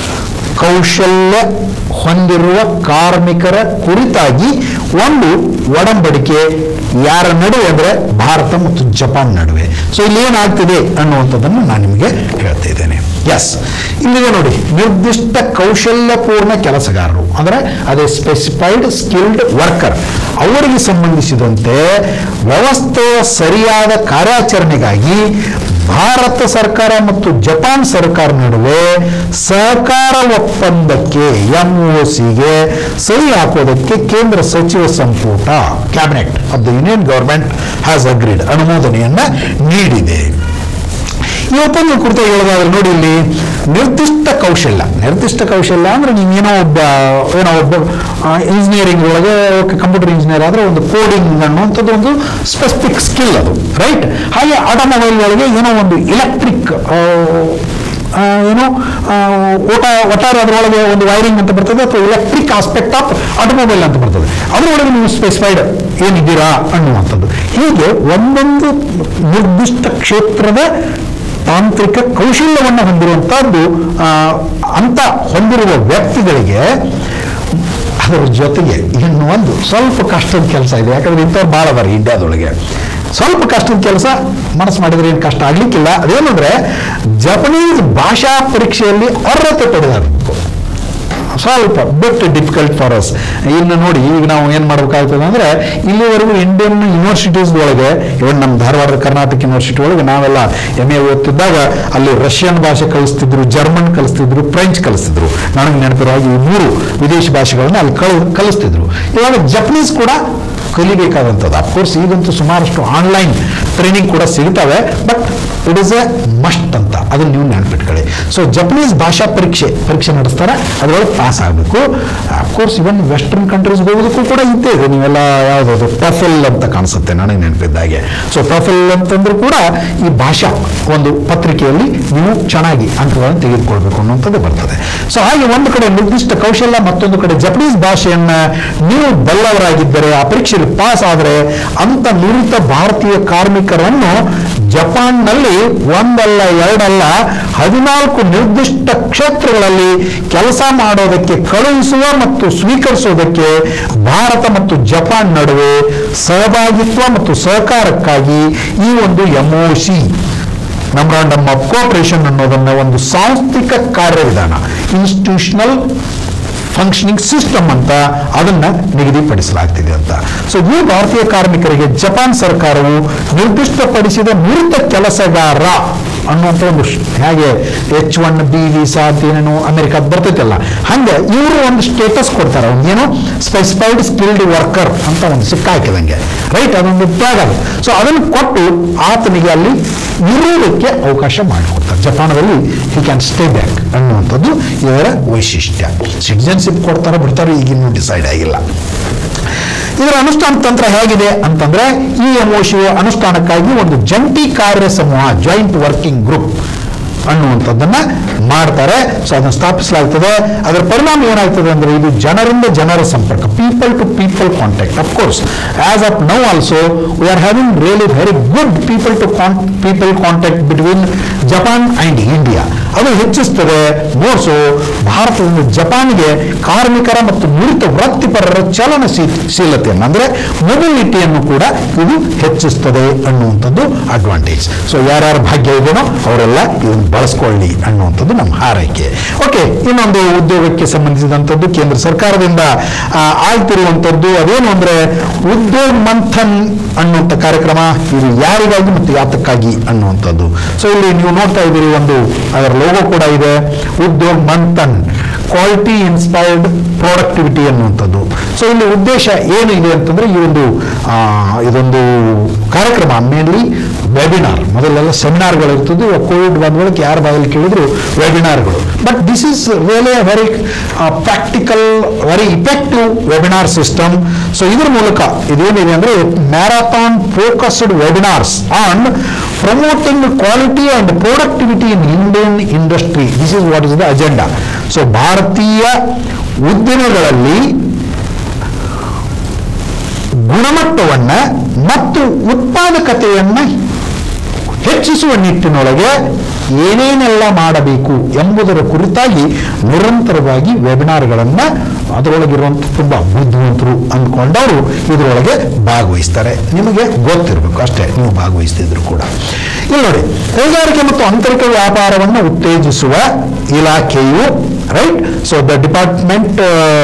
ಕೌಶಲ್ಯ ಹೊಂದಿರುವ ಕಾರ್ಮಿಕರ ಕುರಿತಾಗಿ ಒಂದು ಒಡಂಬಡಿಕೆ ಯಾರ ನಡುವೆ ಅಂದರೆ ಭಾರತ ಮತ್ತು ಜಪಾನ್ ನಡುವೆ ಸೊ ಇಲ್ಲಿ ಏನಾಗ್ತಿದೆ ಅನ್ನುವಂಥದ್ದನ್ನು ನಾನು ನಿಮಗೆ ಹೇಳ್ತಾ ಇದ್ದೇನೆ ಎಸ್ ಇಲ್ಲಿದೆ ನೋಡಿ ನಿರ್ದಿಷ್ಟ ಕೌಶಲ್ಯಪೂರ್ಣ ಕೆಲಸಗಾರರು ಅಂದರೆ ಅದೇ ಸ್ಪೆಸಿಫೈಡ್ ಸ್ಕಿಲ್ಡ್ ವರ್ಕರ್ ಅವರಿಗೆ ಸಂಬಂಧಿಸಿದಂತೆ ವ್ಯವಸ್ಥೆಯ ಸರಿಯಾದ ಕಾರ್ಯಾಚರಣೆಗಾಗಿ ಭಾರತ ಸರ್ಕಾರ ಮತ್ತು ಜಪಾನ್ ಸರ್ಕಾರ ನಡುವೆ ಸಹಕಾರ ಒಪ್ಪಂದಕ್ಕೆ ಎಂಒಸಿಗೆ ಸಹಿ ಹಾಕೋದಕ್ಕೆ ಕೇಂದ್ರ ಸಚಿವ ಸಂಪುಟ cabinet of the union government has agreed ಅನುಮೋದನೆಯನ್ನ ನೀಡಿದೆ ಈ ಒಪ್ಪಂದ ಕುರಿತು ಹೇಳೋದಾದ್ರೆ ನೋಡಿ ಇಲ್ಲಿ ನಿರ್ದಿಷ್ಟ ಕೌಶಲ್ಯ ನಿರ್ದಿಷ್ಟ ಕೌಶಲ್ಯ ಅಂದ್ರೆ ನೀವೇನೋ ಒಬ್ಬ ಏನೋ ಒಬ್ಬ ಇಂಜಿನಿಯರಿಂಗ್ ಒಳಗೆ ಕಂಪ್ಯೂಟರ್ ಇಂಜಿನಿಯರ್ ಆದ್ರೆ ಒಂದು ಕೋಡಿಂಗ್ ಅನ್ನುವಂಥದ್ದು ಒಂದು ಸ್ಪೆಸಿಫಿಕ್ ಸ್ಕಿಲ್ ಅದು ರೈಟ್ ಹಾಗೆ ಆಟೋಮೊಬೈಲ್ ಒಳಗೆ ಏನೋ ಒಂದು ಇಲೆಕ್ಟ್ರಿಕ್ ಏನು ಆ, ಓಟ ಒಟ್ಟಾರೆ ಅದರೊಳಗೆ ಒಂದು ವೈರಿಂಗ್ ಅಂತ ಬರ್ತದೆ ಅಥವಾ ಎಲೆಕ್ಟ್ರಿಕ್ ಆಸ್ಪೆಕ್ಟ್ ಆಫ್ ಆಟೋಮೊಬೈಲ್ ಅಂತ ಬರ್ತದೆ ಅದರೊಳಗೆ ನೀವು ಸ್ಪೆಸಿಫೈಡ್ ಏನಿದ್ದೀರಾ ಅನ್ನುವಂಥದ್ದು ಹೀಗೆ ಒಂದೊಂದು ನಿರ್ದಿಷ್ಟ ಕ್ಷೇತ್ರದ ತಾಂತ್ರಿಕ ಕೌಶಲ್ಯವನ್ನು ಹೊಂದಿರುವಂತಹದ್ದು ಆ, ಅಂತ ಹೊಂದಿರುವ ವ್ಯಕ್ತಿಗಳಿಗೆ ಅದರ ಜೊತೆಗೆ ಇನ್ನು ಒಂದು ಸ್ವಲ್ಪ ಕಷ್ಟದ ಕೆಲಸ ಇದೆ ಯಾಕಂದ್ರೆ ಇಂಥವ್ರು ಭಾಳ ಅದಾರೆ ಇಂಡಿಯಾದೊಳಗೆ ಸ್ವಲ್ಪ ಕಷ್ಟದ ಕೆಲಸ ಮನಸ್ಸು ಮಾಡಿದ್ರೆ ಏನು ಕಷ್ಟ ಆಗ್ಲಿಕ್ಕಿಲ್ಲ ಅದೇನಂದ್ರೆ ಜಪನೀಸ್ ಭಾಷಾ ಪರೀಕ್ಷೆಯಲ್ಲಿ ಅರ್ಹತೆ ಪಡೆದಿರಬೇಕು ಸ್ವಲ್ಪ ಬಿಟ್ ಡಿಫಿಕಲ್ಟ್ ಫಾರ್ ಅಸ್ ಇನ್ನು ನೋಡಿ ಈಗ ನಾವು ಏನು ಮಾಡಬೇಕಾಗ್ತದೆ ಅಂದ್ರೆ ಇಲ್ಲಿವರೆಗೂ ಇಂಡಿಯನ್ ಯೂನಿವರ್ಸಿಟೀಸ್ ಒಳಗೆ ಇವನ್ ನಮ್ಮ ಧಾರವಾಡ ಕರ್ನಾಟಕ ಯೂನಿವರ್ಸಿಟಿ ಒಳಗೆ ನಾವೆಲ್ಲ ಎಮ್ ಎ ಓದ್ತಿದ್ದಾಗ ಅಲ್ಲಿ ರಷ್ಯನ್ ಭಾಷೆ ಕಲಿಸ್ತಿದ್ರು ಜರ್ಮನ್ ಕಲಿಸ್ತಿದ್ರು ಫ್ರೆಂಚ್ ಕಲಿಸ್ತಿದ್ರು ನನಗೆ ನೆನಪಿರೋ ಹಾಗೆ ಈ ಮೂರು ವಿದೇಶಿ ಭಾಷೆಗಳನ್ನ ಅಲ್ಲಿ ಕಲ್ ಕಲಿಸ್ತಿದ್ರು ಇವಾಗ ಜಪನೀಸ್ ಕೂಡ ಕಲಿಬೇಕಾದಂಥದ್ದು ಅಫ್ಕೋರ್ಸ್ ಈಗಂತೂ ಸುಮಾರಷ್ಟು ಆನ್ಲೈನ್ ಟ್ರೈನಿಂಗ್ ಕೂಡ ಸಿಗ್ತವೆ but it is a must ಅಂತ ಅದನ್ನ ನೀವು ನೆನ್ಪಿಟ್ಕೊಳ್ಳಿ ಸೊ ಜಪನೀಸ್ ಭಾಷಾ ಪರೀಕ್ಷೆ ಪರೀಕ್ಷೆ ನಡೆಸ್ತಾರೆ ಅದರೊಳಗೆ ಪಾಸ್ ಆಗಬೇಕು ಅಫ್ಕೋರ್ಸ್ ಇವನ್ ವೆಸ್ಟರ್ನ್ ಕಂಟ್ರೀಸ್ ಹೋಗೋದಕ್ಕೂ ಕೂಡ ಇದ್ದೇ ಇದೆ ನೀವೆಲ್ಲ ಯಾವುದಾದ್ರು ಟಫೆಲ್ ಅಂತ ಕಾಣಿಸುತ್ತೆ ನನಗೆ ನೆನಪಿದ್ದಾಗೆ ಸೊ ಟಫೆಲ್ ಅಂತಂದ್ರೂ ಕೂಡ ಈ ಭಾಷಾ ಒಂದು ಪತ್ರಿಕೆಯಲ್ಲಿ ನೀವು ಚೆನ್ನಾಗಿ ಅಂಕಗಳನ್ನು ತೆಗೆದುಕೊಳ್ಬೇಕು ಅನ್ನುವಂಥದ್ದು ಬರ್ತದೆ ಸೊ ಹಾಗೆ ಒಂದು ಕಡೆ ನಿರ್ದಿಷ್ಟ ಕೌಶಲ್ಯ ಮತ್ತೊಂದು ಕಡೆ ಜಪನೀಸ್ ಭಾಷೆಯನ್ನ ನೀವು ಬಲ್ಲವರಾಗಿದ್ದರೆ ಆ ಪರೀಕ್ಷೆಯಲ್ಲಿ ಪಾಸ್ ಆದರೆ ಅಂತ ನುರಿತ ಭಾರತೀಯ ಕಾರ್ಮಿಕರನ್ನು ಜಪಾನ್ನಲ್ಲಿ ಒಂದಲ್ಲ ಎರಡಲ್ಲ ಹದಿನಾಲ್ಕು ನಿರ್ದಿಷ್ಟ ಕ್ಷೇತ್ರಗಳಲ್ಲಿ ಕೆಲಸ ಮಾಡೋದಕ್ಕೆ ಕಳುಹಿಸುವ ಮತ್ತು ಸ್ವೀಕರಿಸುವುದಕ್ಕೆ ಭಾರತ ಮತ್ತು ಜಪಾನ್ ನಡುವೆ ಸಹಭಾಗಿತ್ವ ಮತ್ತು ಸಹಕಾರಕ್ಕಾಗಿ ಈ ಒಂದು ಎಂಒಸಿ ಮೆಮೊರಾಂಡಮ್ ಆಫ್ ಕೋಆಪರೇಷನ್ ಅನ್ನೋದನ್ನ ಒಂದು ಸಾಂಸ್ಥಿಕ ಕಾರ್ಯವಿಧಾನ ಇನ್ಸ್ಟಿಟ್ಯೂಷನಲ್ ಫಂಕ್ಷನಿಂಗ್ ಸಿಸ್ಟಮ್ ಅಂತ ಅದನ್ನ ನಿಗದಿಪಡಿಸಲಾಗ್ತಿದೆ ಅಂತ ಸೊ ಈ ಭಾರತೀಯ ಕಾರ್ಮಿಕರಿಗೆ ಜಪಾನ್ ಸರ್ಕಾರವು ನಿರ್ದಿಷ್ಟಪಡಿಸಿದ ನುರಿತ ಕೆಲಸಗಾರ ಅನ್ನುವಂಥ ಒಂದು ಶ್- ಹೇಗೆ ಎಚ್ ಒನ್ ಬಿ ವೀಸಾ ಅಂತ ಏನೇನು ಅಮೆರಿಕದ ಬರ್ತೈತಲ್ಲ ಹಂಗೆ ಇವರು ಒಂದು ಸ್ಟೇಟಸ್ ಕೊಡ್ತಾರೆ ಒಂದು ಏನು ಸ್ಪೆಸಿಫೈಡ್ ಸ್ಕಿಲ್ಡ್ ವರ್ಕರ್ ಅಂತ ಒಂದು ಸಿಕ್ಕ ಹಾಕಿದಂಗೆ ರೈಟ್ ಅದೊಂದು ತ್ಯಾಗ ಅದು ಸೊ ಅದನ್ನು ಕೊಟ್ಟು ಆತನಿಗೆ ಅಲ್ಲಿ ಇರುವುದಕ್ಕೆ ಅವಕಾಶ ಮಾಡಿಕೊಡ್ತಾರೆ ಜಪಾನದಲ್ಲಿ ಹಿ ಕ್ಯಾನ್ ಸ್ಟೇ ಬ್ಯಾಕ್ ಅನ್ನುವಂಥದ್ದು ಇದರ ವೈಶಿಷ್ಟ್ಯ ಸಿಟಿಜನ್ಶಿಪ್ ಕೊಡ್ತಾರೋ ಬಿಡ್ತಾರೋ ಈಗಿನ್ನೂ ಡಿಸೈಡ್ ಆಗಿಲ್ಲ ಇದರ ಅನುಷ್ಠಾನ ತಂತ್ರ ಹೇಗಿದೆ ಅಂತಂದ್ರೆ ಈ ಎಂಒಶಿ ಅನುಷ್ಠಾನಕ್ಕಾಗಿ ಒಂದು ಜಂಟಿ ಕಾರ್ಯ ಸಮೂಹ ಜಾಯಿಂಟ್ ವರ್ಕಿಂಗ್ ಗ್ರೂಪ್ ಅನ್ನುವಂಥದ್ದನ್ನ ಮಾಡ್ತಾರೆ ಸೊ ಅದನ್ನು ಸ್ಥಾಪಿಸಲಾಗ್ತದೆ ಅದರ ಪರಿಣಾಮ ಏನಾಗ್ತದೆ ಅಂದ್ರೆ ಇದು ಜನರಿಂದ ಜನರ ಸಂಪರ್ಕ people to people contact of course as of now also we are having really very good people to people contact between Japan and India ಅದು ಹೆಚ್ಚಿಸ್ತದೆ ಮೋರ್ಸು ಭಾರತದಿಂದ ಜಪಾನ್ಗೆ ಕಾರ್ಮಿಕರ ಮತ್ತು ನುರಿತ ವೃತ್ತಿಪರರ ಚಲನಶೀಲತೆಯನ್ನು ಅಂದ್ರೆ ಮೊಬಿಲಿಟಿಯನ್ನು ಕೂಡ ಇದು ಹೆಚ್ಚಿಸ್ತದೆ ಅನ್ನುವಂಥದ್ದು ಅಡ್ವಾಂಟೇಜ್ ಸೊ ಯಾರ್ಯಾರ ಭಾಗ್ಯ ಇದೆಯೋ ಅವರೆಲ್ಲ ಇದನ್ನು ಬಳಸ್ಕೊಳ್ಳಿ ಅನ್ನುವಂಥದ್ದು ನಮ್ಮ ಹಾರೈಕೆ ಓಕೆ ಇನ್ನೊಂದು ಉದ್ಯೋಗಕ್ಕೆ ಸಂಬಂಧಿಸಿದಂಥದ್ದು ಕೇಂದ್ರ ಸರ್ಕಾರದಿಂದ ಆ, ಆಗ್ತಿರುವಂಥದ್ದು ಅದೇನು ಅಂದ್ರೆ ಉದ್ಯೋಗ ಮಂಥನ್ ಅನ್ನುವಂಥ ಕಾರ್ಯಕ್ರಮ ಇದು ಯಾರಿಗಾಗಿ ಮತ್ತು ಯಾತಕ್ಕಾಗಿ ಅನ್ನುವಂಥದ್ದು ಸೊ ಇಲ್ಲಿ ನೀವು ನೋಡ್ತಾ ಇದ್ದೀರಿ ಒಂದು ಅದರ ಲೋಗೋ ಕೂಡ ಇದೆ Udyog Manthan quality inspired productivity ಅನ್ನುವಂಥದ್ದು ಸೊ ಇಲ್ಲಿ ಉದ್ದೇಶ ಏನು ಇದೆ ಅಂತಂದ್ರೆ ಈ ಒಂದು ಆ, ಇದೊಂದು ಕಾರ್ಯಕ್ರಮ ಮೇನ್ಲಿ ವೆಬಿನಾರ್ ಮೊದಲೆಲ್ಲ ಸೆಮಿನಾರ್ಗಳು ಇರ್ತದ್ದು ಇವಾಗ ಕೋವಿಡ್ ಬಂದ ಬಳಿಕ ಯಾರ ಬಾಯಲ್ಲಿ ಕೇಳಿದ್ರು ವೆಬಿನಾರ್ಗಳು but this is really a very practical very effective webinar system so ಇದ್ರ ಮೂಲಕ ಇದೇನಿದೆ ಅಂದ್ರೆ marathon focused webinars on promoting quality and productivity in Indian industry this is what is the agenda so ಭಾರತೀಯ ಉದ್ಯಮಗಳಲ್ಲಿ ಗುಣಮಟ್ಟವನ್ನ ಮತ್ತು ಉತ್ಪಾದಕತೆಯನ್ನ ಹೆಚ್ಚಿಸುವ ನಿಟ್ಟಿನೊಳಗೆ ಏನೇನೆಲ್ಲ ಮಾಡಬೇಕು ಎಂಬುದರ ಕುರಿತಾಗಿ ನಿರಂತರವಾಗಿ ವೆಬಿನಾರ್ಗಳನ್ನ ಅದರೊಳಗಿರುವಂಥ ತುಂಬ ಬುದ್ಧಿವಂತರು ಅಂದ್ಕೊಂಡವರು ಇದರೊಳಗೆ ಭಾಗವಹಿಸ್ತಾರೆ ನಿಮಗೆ ಗೊತ್ತಿರಬೇಕು ಅಷ್ಟೇ ನೀವು ಭಾಗವಹಿಸ್ತಿದ್ರು ಕೂಡ ಇಲ್ಲಿ ನೋಡಿ ಕೈಗಾರಿಕೆ ಮತ್ತು ಆಂತರಿಕ ವ್ಯಾಪಾರವನ್ನು ಉತ್ತೇಜಿಸುವ ಇಲಾಖೆಯು right so the department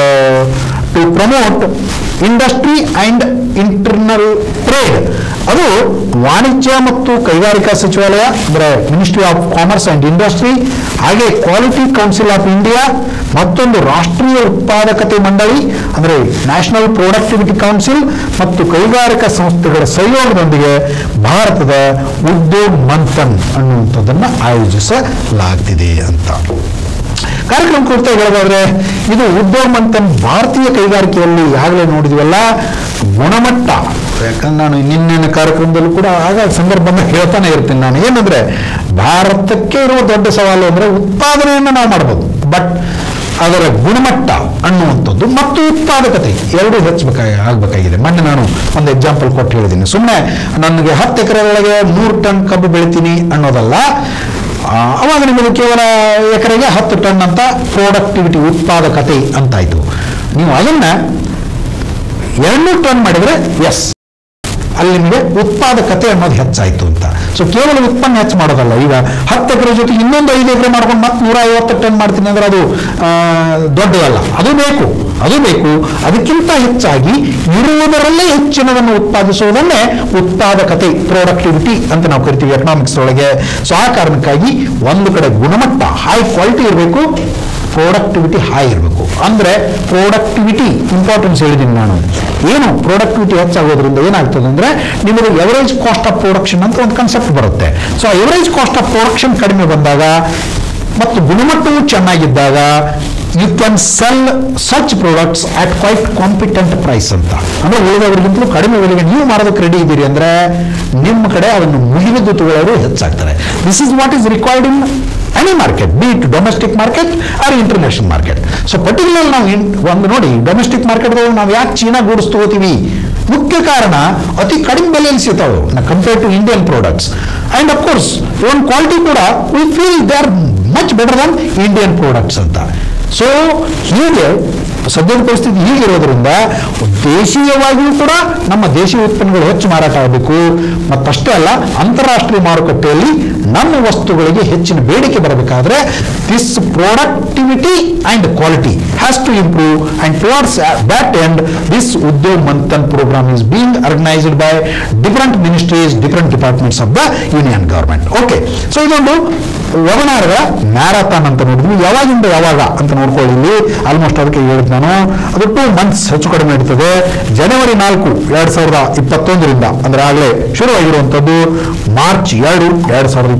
to promote industry and internal trade ಅದು ವಾಣಿಜ್ಯ ಮತ್ತು ಕೈಗಾರಿಕಾ ಸಚಿವಾಲಯ ಅಂದರೆ ministry of commerce and industry ಹಾಗೆ ಕ್ವಾಲಿಟಿ ಕೌನ್ಸಿಲ್ ಆಫ್ ಇಂಡಿಯಾ ಮತ್ತೊಂದು ರಾಷ್ಟ್ರೀಯ ಉತ್ಪಾದಕತೆ ಮಂಡಳಿ ಅಂದರೆ ನ್ಯಾಷನಲ್ ಪ್ರೊಡಕ್ಟಿವಿಟಿ ಕೌನ್ಸಿಲ್ ಮತ್ತು ಕೈಗಾರಿಕಾ ಸಂಸ್ಥೆಗಳ ಸಹಯೋಗದೊಂದಿಗೆ ಭಾರತದ ಉದ್ಯೋಗ್ ಮಂಥನ್ ಅನ್ನುವಂಥದ್ದನ್ನು ಆಯೋಜಿಸಲಾಗ್ತಿದೆ ಅಂತ ಕಾರ್ಯಕ್ರಮ ಕುರಿತು ಹೇಳೋದಾದ್ರೆ ಇದು ಉದ್ಯೋಗ ಮಂಥನ್ ಭಾರತೀಯ ಕೈಗಾರಿಕೆಯಲ್ಲಿ ಈಗಾಗಲೇ ನೋಡಿದ್ವಲ್ಲ ಗುಣಮಟ್ಟ ಯಾಕಂದ್ರೆ ನಾನು ನಿನ್ನಿನ ಕಾರ್ಯಕ್ರಮದಲ್ಲೂ ಕೂಡ ಆಗ ಸಂದರ್ಭ ಬಂದಾಗ ಹೇಳ್ತಾನೆ ಇರ್ತೀನಿ ನಾನು ಏನಂದ್ರೆ ಭಾರತಕ್ಕೆ ಇರುವ ದೊಡ್ಡ ಸವಾಲು ಅಂದ್ರೆ ಉತ್ಪಾದನೆಯನ್ನು ನಾವು ಮಾಡ್ಬೋದು ಬಟ್ ಅದರ ಗುಣಮಟ್ಟ ಅನ್ನುವಂಥದ್ದು ಮತ್ತು ಉತ್ಪಾದಕತೆ ಎರಡೂ ಹೆಚ್ಚಬೇಕಾಗಿ ಆಗಬೇಕಾಗಿದೆ ಮೊನ್ನೆ ನಾನು ಒಂದು ಎಕ್ಸಾಂಪಲ್ ಕೊಟ್ಟು ಹೇಳಿದ್ದೀನಿ ಸುಮ್ಮನೆ ನನಗೆ ಹತ್ತು ಎಕರೆಗಳಿಗೆ ನೂರು ಟನ್ ಕಬ್ಬು ಬೆಳಿತೀನಿ ಅನ್ನೋದಲ್ಲ ಆ, ಅವಾಗ ನಿಮಗೆ ಕೇವಲ ಎಕರೆಗೆ ಹತ್ತು ಟನ್ ಅಂತ ಪ್ರೊಡಕ್ಟಿವಿಟಿ ಉತ್ಪಾದಕತೆ ಅಂತಾಯ್ತು ನೀವು ಅದನ್ನ ಎರಡ್ನೂರು ಟನ್ ಮಾಡಿದ್ರೆ ಎಸ್ ಅಲ್ಲಿ ನಿಮಗೆ ಉತ್ಪಾದಕತೆ ಅನ್ನೋದು ಹೆಚ್ಚಾಯ್ತು ಅಂತ ಸೊ ಕೇವಲ ಉತ್ಪನ್ನ ಹೆಚ್ಚು ಮಾಡೋದಲ್ಲ ಈಗ ಹತ್ತು ಎಕರೆ ಜೊತೆ ಇನ್ನೊಂದು ಐದು ಎಕರೆ ಮಾಡ್ಕೊಂಡು ಮತ್ತೆ ನೂರ ಐವತ್ತು ಟನ್ ಮಾಡ್ತೀನಿ ಅಂದ್ರೆ ಅದು ಆ, ದೊಡ್ಡದಲ್ಲ ಅದು ಬೇಕು ಅದು ಬೇಕು ಅದಕ್ಕಿಂತ ಹೆಚ್ಚಾಗಿ ಇರುವುದರಲ್ಲೇ ಹೆಚ್ಚಿನದನ್ನು ಉತ್ಪಾದಿಸುವುದನ್ನೇ ಉತ್ಪಾದಕತೆ ಪ್ರೊಡಕ್ಟಿವಿಟಿ ಅಂತ ನಾವು ಕರಿತೀವಿ ಎಕನಾಮಿಕ್ಸ್ ಒಳಗೆ ಸೊ ಆ ಕಾರಣಕ್ಕಾಗಿ ಒಂದು ಕಡೆ ಗುಣಮಟ್ಟ ಹೈ ಕ್ವಾಲಿಟಿ ಇರಬೇಕು ಪ್ರೊಡಕ್ಟಿವಿಟಿ ಹೈ ಇರಬೇಕು ಅಂದ್ರೆ ಪ್ರೊಡಕ್ಟಿವಿಟಿ ಇಂಪಾರ್ಟೆನ್ಸ್ ಹೇಳಿದ್ದೀನಿ ನಾನು ಏನು ಪ್ರೊಡಕ್ಟಿವಿಟಿ ಹೆಚ್ಚಾಗೋದ್ರಿಂದ ಏನಾಗ್ತದೆ ಅಂದ್ರೆ ನಿಮಗೆ ಎವರೇಜ್ ಕಾಸ್ಟ್ ಆಫ್ ಪ್ರೊಡಕ್ಷನ್ ಅಂತ ಒಂದು ಕಾನ್ಸೆಪ್ಟ್ ಬರುತ್ತೆ so average cost of production ಕಡಿಮೆ ಬಂದಾಗ ಮತ್ತು ಗುಣಮಟ್ಟವು ಚೆನ್ನಾಗಿದ್ದಾಗ you can sell such products at quite competent price ಅಂತ ಅಂದ್ರೆ ಉಳಿದವರಿಗಿಂತಲೂ ಕಡಿಮೆ ಬೆಲೆಗೆ ನೀವು ಮಾರೋದಕ್ಕೆ ರೆಡಿ ಇದ್ದೀರಿ ಅಂದ್ರೆ ನಿಮ್ಮ ಕಡೆ ಅದನ್ನು ಮುಗಿದು ತಗೊಳ್ಳೋರು ಹೆಚ್ಚಾಗ್ತಾರೆ this is what is required in any market be it domestic market or international market so particular ನಾವು ಇನ್- ಒಂದು ನೋಡಿ ಡೊಮೆಸ್ಟಿಕ್ ಮಾರ್ಕೆಟ್ಗಳು ನಾವು ಯಾಕೆ ಚೀನಾ ಗೂಡ್ಸ್ ತಗೋತೀವಿ ಮುಖ್ಯ ಕಾರಣ ಅತಿ ಕಡಿಮೆ ಬೆಲೆಯಲ್ಲಿ ಸಿಗ್ತಾವೆ compare to Indian products and of course ಒಂದು ಕ್ವಾಲಿಟಿ ಕೂಡ we feel they are much better than Indian products ಅಂತ ಸೊ ಹೀಗೆ ಸದ್ಯದ ಪರಿಸ್ಥಿತಿ ಹೀಗಿರೋದ್ರಿಂದ ದೇಶೀಯವಾಗಿಯೂ ಕೂಡ ನಮ್ಮ ದೇಶೀಯ ಉತ್ಪನ್ನಗಳು ಹೆಚ್ಚು ಮಾರಾಟ ಆಗಬೇಕು ಮತ್ತಷ್ಟೇ ಅಲ್ಲ ಅಂತಾರಾಷ್ಟ್ರೀಯ ಮಾರುಕಟ್ಟೆಯಲ್ಲಿ ನಮ್ಮ ವಸ್ತುಗಳಿಗೆ ಹೆಚ್ಚಿನ ಬೇಡಿಕೆ ಬರಬೇಕಾದ್ರೆ this productivity and quality has to improve and towards that end this Udyog Manthan programme is being organised by different ministries different departments of the union government okay so ಇದೊಂದು ವೆಬಿನಾರ್ಗಳ ಮ್ಯಾರಥಾನ್ ಅಂತ ನೋಡಿದ್ವಿ ಯಾವಾಗಿಂದ ಯಾವಾಗ ಅಂತ ನೋಡ್ಕೊಳ್ಳಿ ಇಲ್ಲಿ ಆಲ್ಮೋಸ್ಟ್ ಅದಕ್ಕೆ ಹೇಳಿದ್ ನಾನು ಅದು ಟೂ ಮಂತ್ಸ್ ಹೆಚ್ಚು ಕಡಿಮೆ ಇರ್ತದೆ ಜನವರಿ ನಾಲ್ಕು ಎರಡ್ ಸಾವಿರದ ಇಪ್ಪತ್ತೊಂದರಿಂದ ಅಂದ್ರೆ ಆಗಲೇ ಶುರುವಾಗಿರುವಂಥದ್ದು ಮಾರ್ಚ್ ಎರಡು ಎರಡ್ ಸಾವಿರದ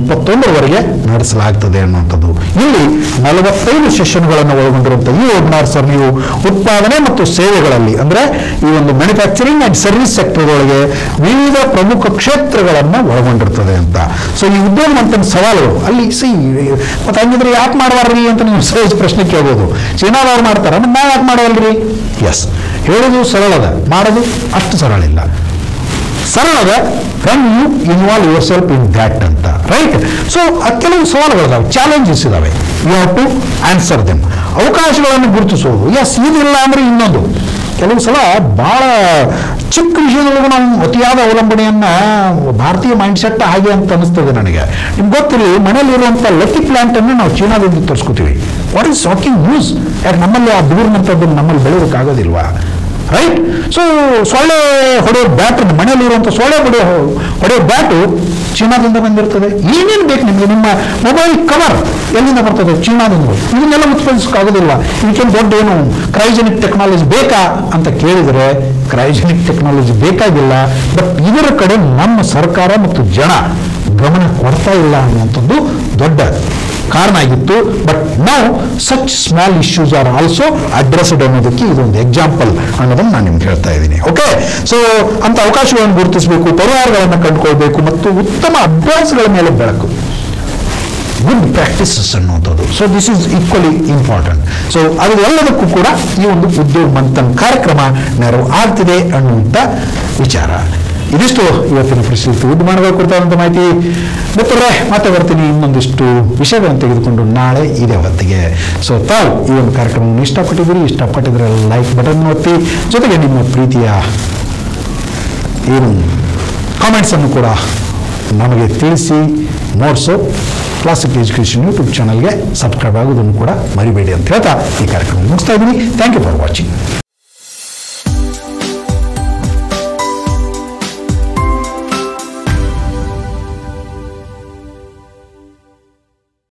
ಇಪ್ಪತ್ತೊಂದರವರೆಗೆ ನಡೆಸಲಾಗ್ತದೆ ಅನ್ನುವಂಥದ್ದು ಇಲ್ಲಿ ನಲವತ್ತೈದು ಸೆಷನ್ಗಳನ್ನು ಒಳಗೊಂಡಿರುವಂಥ ಈ ವೆಬಿನಾರ್ ಸರ್ ನೀವು ಉತ್ಪಾದನೆ ಮತ್ತು ಸೇವೆಗಳಲ್ಲಿ ಅಂದರೆ ಈ ಒಂದು ಮ್ಯಾನುಫ್ಯಾಕ್ಚರಿಂಗ್ ಆ್ಯಂಡ್ ಸರ್ವಿಸ್ ಸೆಕ್ಟರ್ದೊಳಗೆ ವಿವಿಧ ಪ್ರಮುಖ ಕ್ಷೇತ್ರಗಳನ್ನು ಒಳಗೊಂಡಿರ್ತದೆ ಅಂತ ಸೊ ಈ ಉದ್ಯೋಗ ಮಂಥನ ಸವಾಲುಗಳು ಅಲ್ಲಿ ಸಿ ಮತ್ತೆ ಹಂಗಿದ್ರೆ ಯಾಕೆ ಮಾಡಬಾರ್ರಿ ಅಂತ ನೀವು ಸಹಜ ಪ್ರಶ್ನೆ ಕೇಳ್ಬೋದು ಚೀನಾದವ್ರು ಮಾಡ್ತಾರೆ ಮತ್ತೆ ನಾವು ಯಾಕೆ ಮಾಡವಲ್ರಿ ಎಸ್ ಹೇಳೋದು ಸರಳದ ಮಾಡೋದು ಅಷ್ಟು ಸರಳ ಇಲ್ಲ ಸರಳದ from you involve yourself in that ಅಂತ ರೈಟ್ ಸೊ ಕೆಲವು ಸವಾಲುಗಳಿದಾವೆ ಚಾಲೆಂಜಸ್ ಇದಾವೆ you have to answer them ಅವಕಾಶಗಳನ್ನು ಗುರುತಿಸೋದು ಎಸ್ ಇದಿಲ್ಲ ಅಂದ್ರೆ ಇನ್ನೊಂದು ಕೆಲವು ಸಲ ಭಾಳ ಚಿಕ್ಕ ವಿಷಯದೊಳಗೂ ನಾವು ಅತಿಯಾದ ಅವಲಂಬನೆಯನ್ನ ಭಾರತೀಯ ಮೈಂಡ್ ಸೆಟ್ ಹಾಗೆ ಅಂತ ಅನಿಸ್ತದೆ ನನಗೆ ನಿಮ್ಗೆ ಗೊತ್ತಿರಲಿ ಮನೆಯಲ್ಲಿರುವಂಥ ಲಕ್ಕಿ ಪ್ಲಾಂಟ್ ಅನ್ನು ನಾವು ಚೀನಾದಿಂದ ತರಿಸ್ಕೋತೀವಿ ವಾಟ್ ಈಸ್ ಶಾಕಿಂಗ್ ನ್ಯೂಸ್ ಯಾಕೆ ನಮ್ಮಲ್ಲಿ ಆ ದೂರಿನಂಥದ್ದು ನಮ್ಮಲ್ಲಿ ಬೆಳೆಯೋಕ್ಕಾಗೋದಿಲ್ವಾ ರೈಟ್ ಸೊ ಸೊಳ್ಳೆ ಹೊಡೆಯೋ ಬ್ಯಾಟ್ ಮನೆಯಲ್ಲಿರುವಂಥ ಸೊಳ್ಳೆ ಹೊಡೆಯೋ ಹೊಡೆಯೋ ಬ್ಯಾಟು ಚೀನಾದಿಂದ ಬಂದಿರ್ತದೆ ಏನೇನು ಬೇಕು ನಿಮಗೆ ನಿಮ್ಮ ಮೊಬೈಲ್ ಕವರ್ ಎಲ್ಲಿಂದ ಬರ್ತದೆ ಚೀನಾದಿಂದ ಇದನ್ನೆಲ್ಲ ಉತ್ಪಾದಿಸೋಕ್ಕಾಗೋದಿಲ್ಲ ಇದಕ್ಕೆ ದೊಡ್ಡ ಏನು ಕ್ರೈಜೆನಿಕ್ ಟೆಕ್ನಾಲಜಿ ಬೇಕಾ ಅಂತ ಕೇಳಿದರೆ ಕ್ರೈಜೆನಿಕ್ ಟೆಕ್ನಾಲಜಿ ಬೇಕಾಗಿಲ್ಲ ಬಟ್ ಇದರ ಕಡೆ ನಮ್ಮ ಸರ್ಕಾರ ಮತ್ತು ಜನ ಗಮನ ಕೊಡ್ತಾ ಇಲ್ಲ ಅನ್ನುವಂಥದ್ದು ದೊಡ್ಡ ಕಾರಣ ಆಗಿತ್ತು ಬಟ್ ನಾವು such small issues are also addressed ಅನ್ನೋದಕ್ಕೆ ಇದೊಂದು ಎಕ್ಸಾಂಪಲ್ ಅನ್ನೋದನ್ನು ನಾನು ನಿಮ್ಗೆ ಹೇಳ್ತಾ ಇದ್ದೀನಿ ಓಕೆ ಸೊ ಅಂತ ಅವಕಾಶಗಳನ್ನು ಗುರುತಿಸಬೇಕು ಪರಿಹಾರಗಳನ್ನು ಕಂಡುಕೊಳ್ಬೇಕು ಮತ್ತು ಉತ್ತಮ ಅಭ್ಯಾಸಗಳ ಮೇಲೆ ಬೆಳಕು ಗುಡ್ ಪ್ರಾಕ್ಟೀಸಸ್ ಅನ್ನುವಂಥದ್ದು so this is equally important so ಅದು ಎಲ್ಲದಕ್ಕೂ ಕೂಡ ಈ ಒಂದು ಉದ್ಯೋಗ ಮಂಥನ್ ಕಾರ್ಯಕ್ರಮ ನೆರವು ಆಗ್ತಿದೆ ಅನ್ನುವಂಥ ವಿಚಾರ ಇದಿಷ್ಟು ಇವತ್ತಿನ ಪರಿಸ್ಥಿತಿ ಉದ್ಯಮಗಳ ಕುರಿತಾದಂಥ ಮಾಹಿತಿ ಮಿತ್ರರೇ ಮತ್ತೆ ಬರ್ತೀನಿ ಇನ್ನೊಂದಿಷ್ಟು ವಿಷಯಗಳನ್ನು ತೆಗೆದುಕೊಂಡು ನಾಳೆ ಇದೇ ಹೊತ್ತಿಗೆ ಸೊ ತಾವು ಈ ಒಂದು ಕಾರ್ಯಕ್ರಮವನ್ನು ಇಷ್ಟಪಟ್ಟಿದ್ದೀರಿ ಇಷ್ಟಪಟ್ಟಿದ್ರೆ ಲೈಕ್ ಬಟನ್ ಒತ್ತಿ ಜೊತೆಗೆ ನಿಮ್ಮ ಪ್ರೀತಿಯ ಏನು ಕಾಮೆಂಟ್ಸನ್ನು ಕೂಡ ನಮಗೆ ತಿಳಿಸಿ ನೋಟ್ಸು ಕ್ಲಾಸಿಕ್ ಎಜುಕೇಷನ್ ಯೂಟ್ಯೂಬ್ ಚಾನಲ್ಗೆ ಸಬ್ಸ್ಕ್ರೈಬ್ ಆಗೋದನ್ನು ಕೂಡ ಮರಿಬೇಡಿ ಅಂತ ಹೇಳ್ತಾ ಈ ಕಾರ್ಯಕ್ರಮ ಮುಗಿಸ್ತಾ ಇದ್ದೀನಿ ಥ್ಯಾಂಕ್ ಯು ಫಾರ್ ವಾಚಿಂಗ್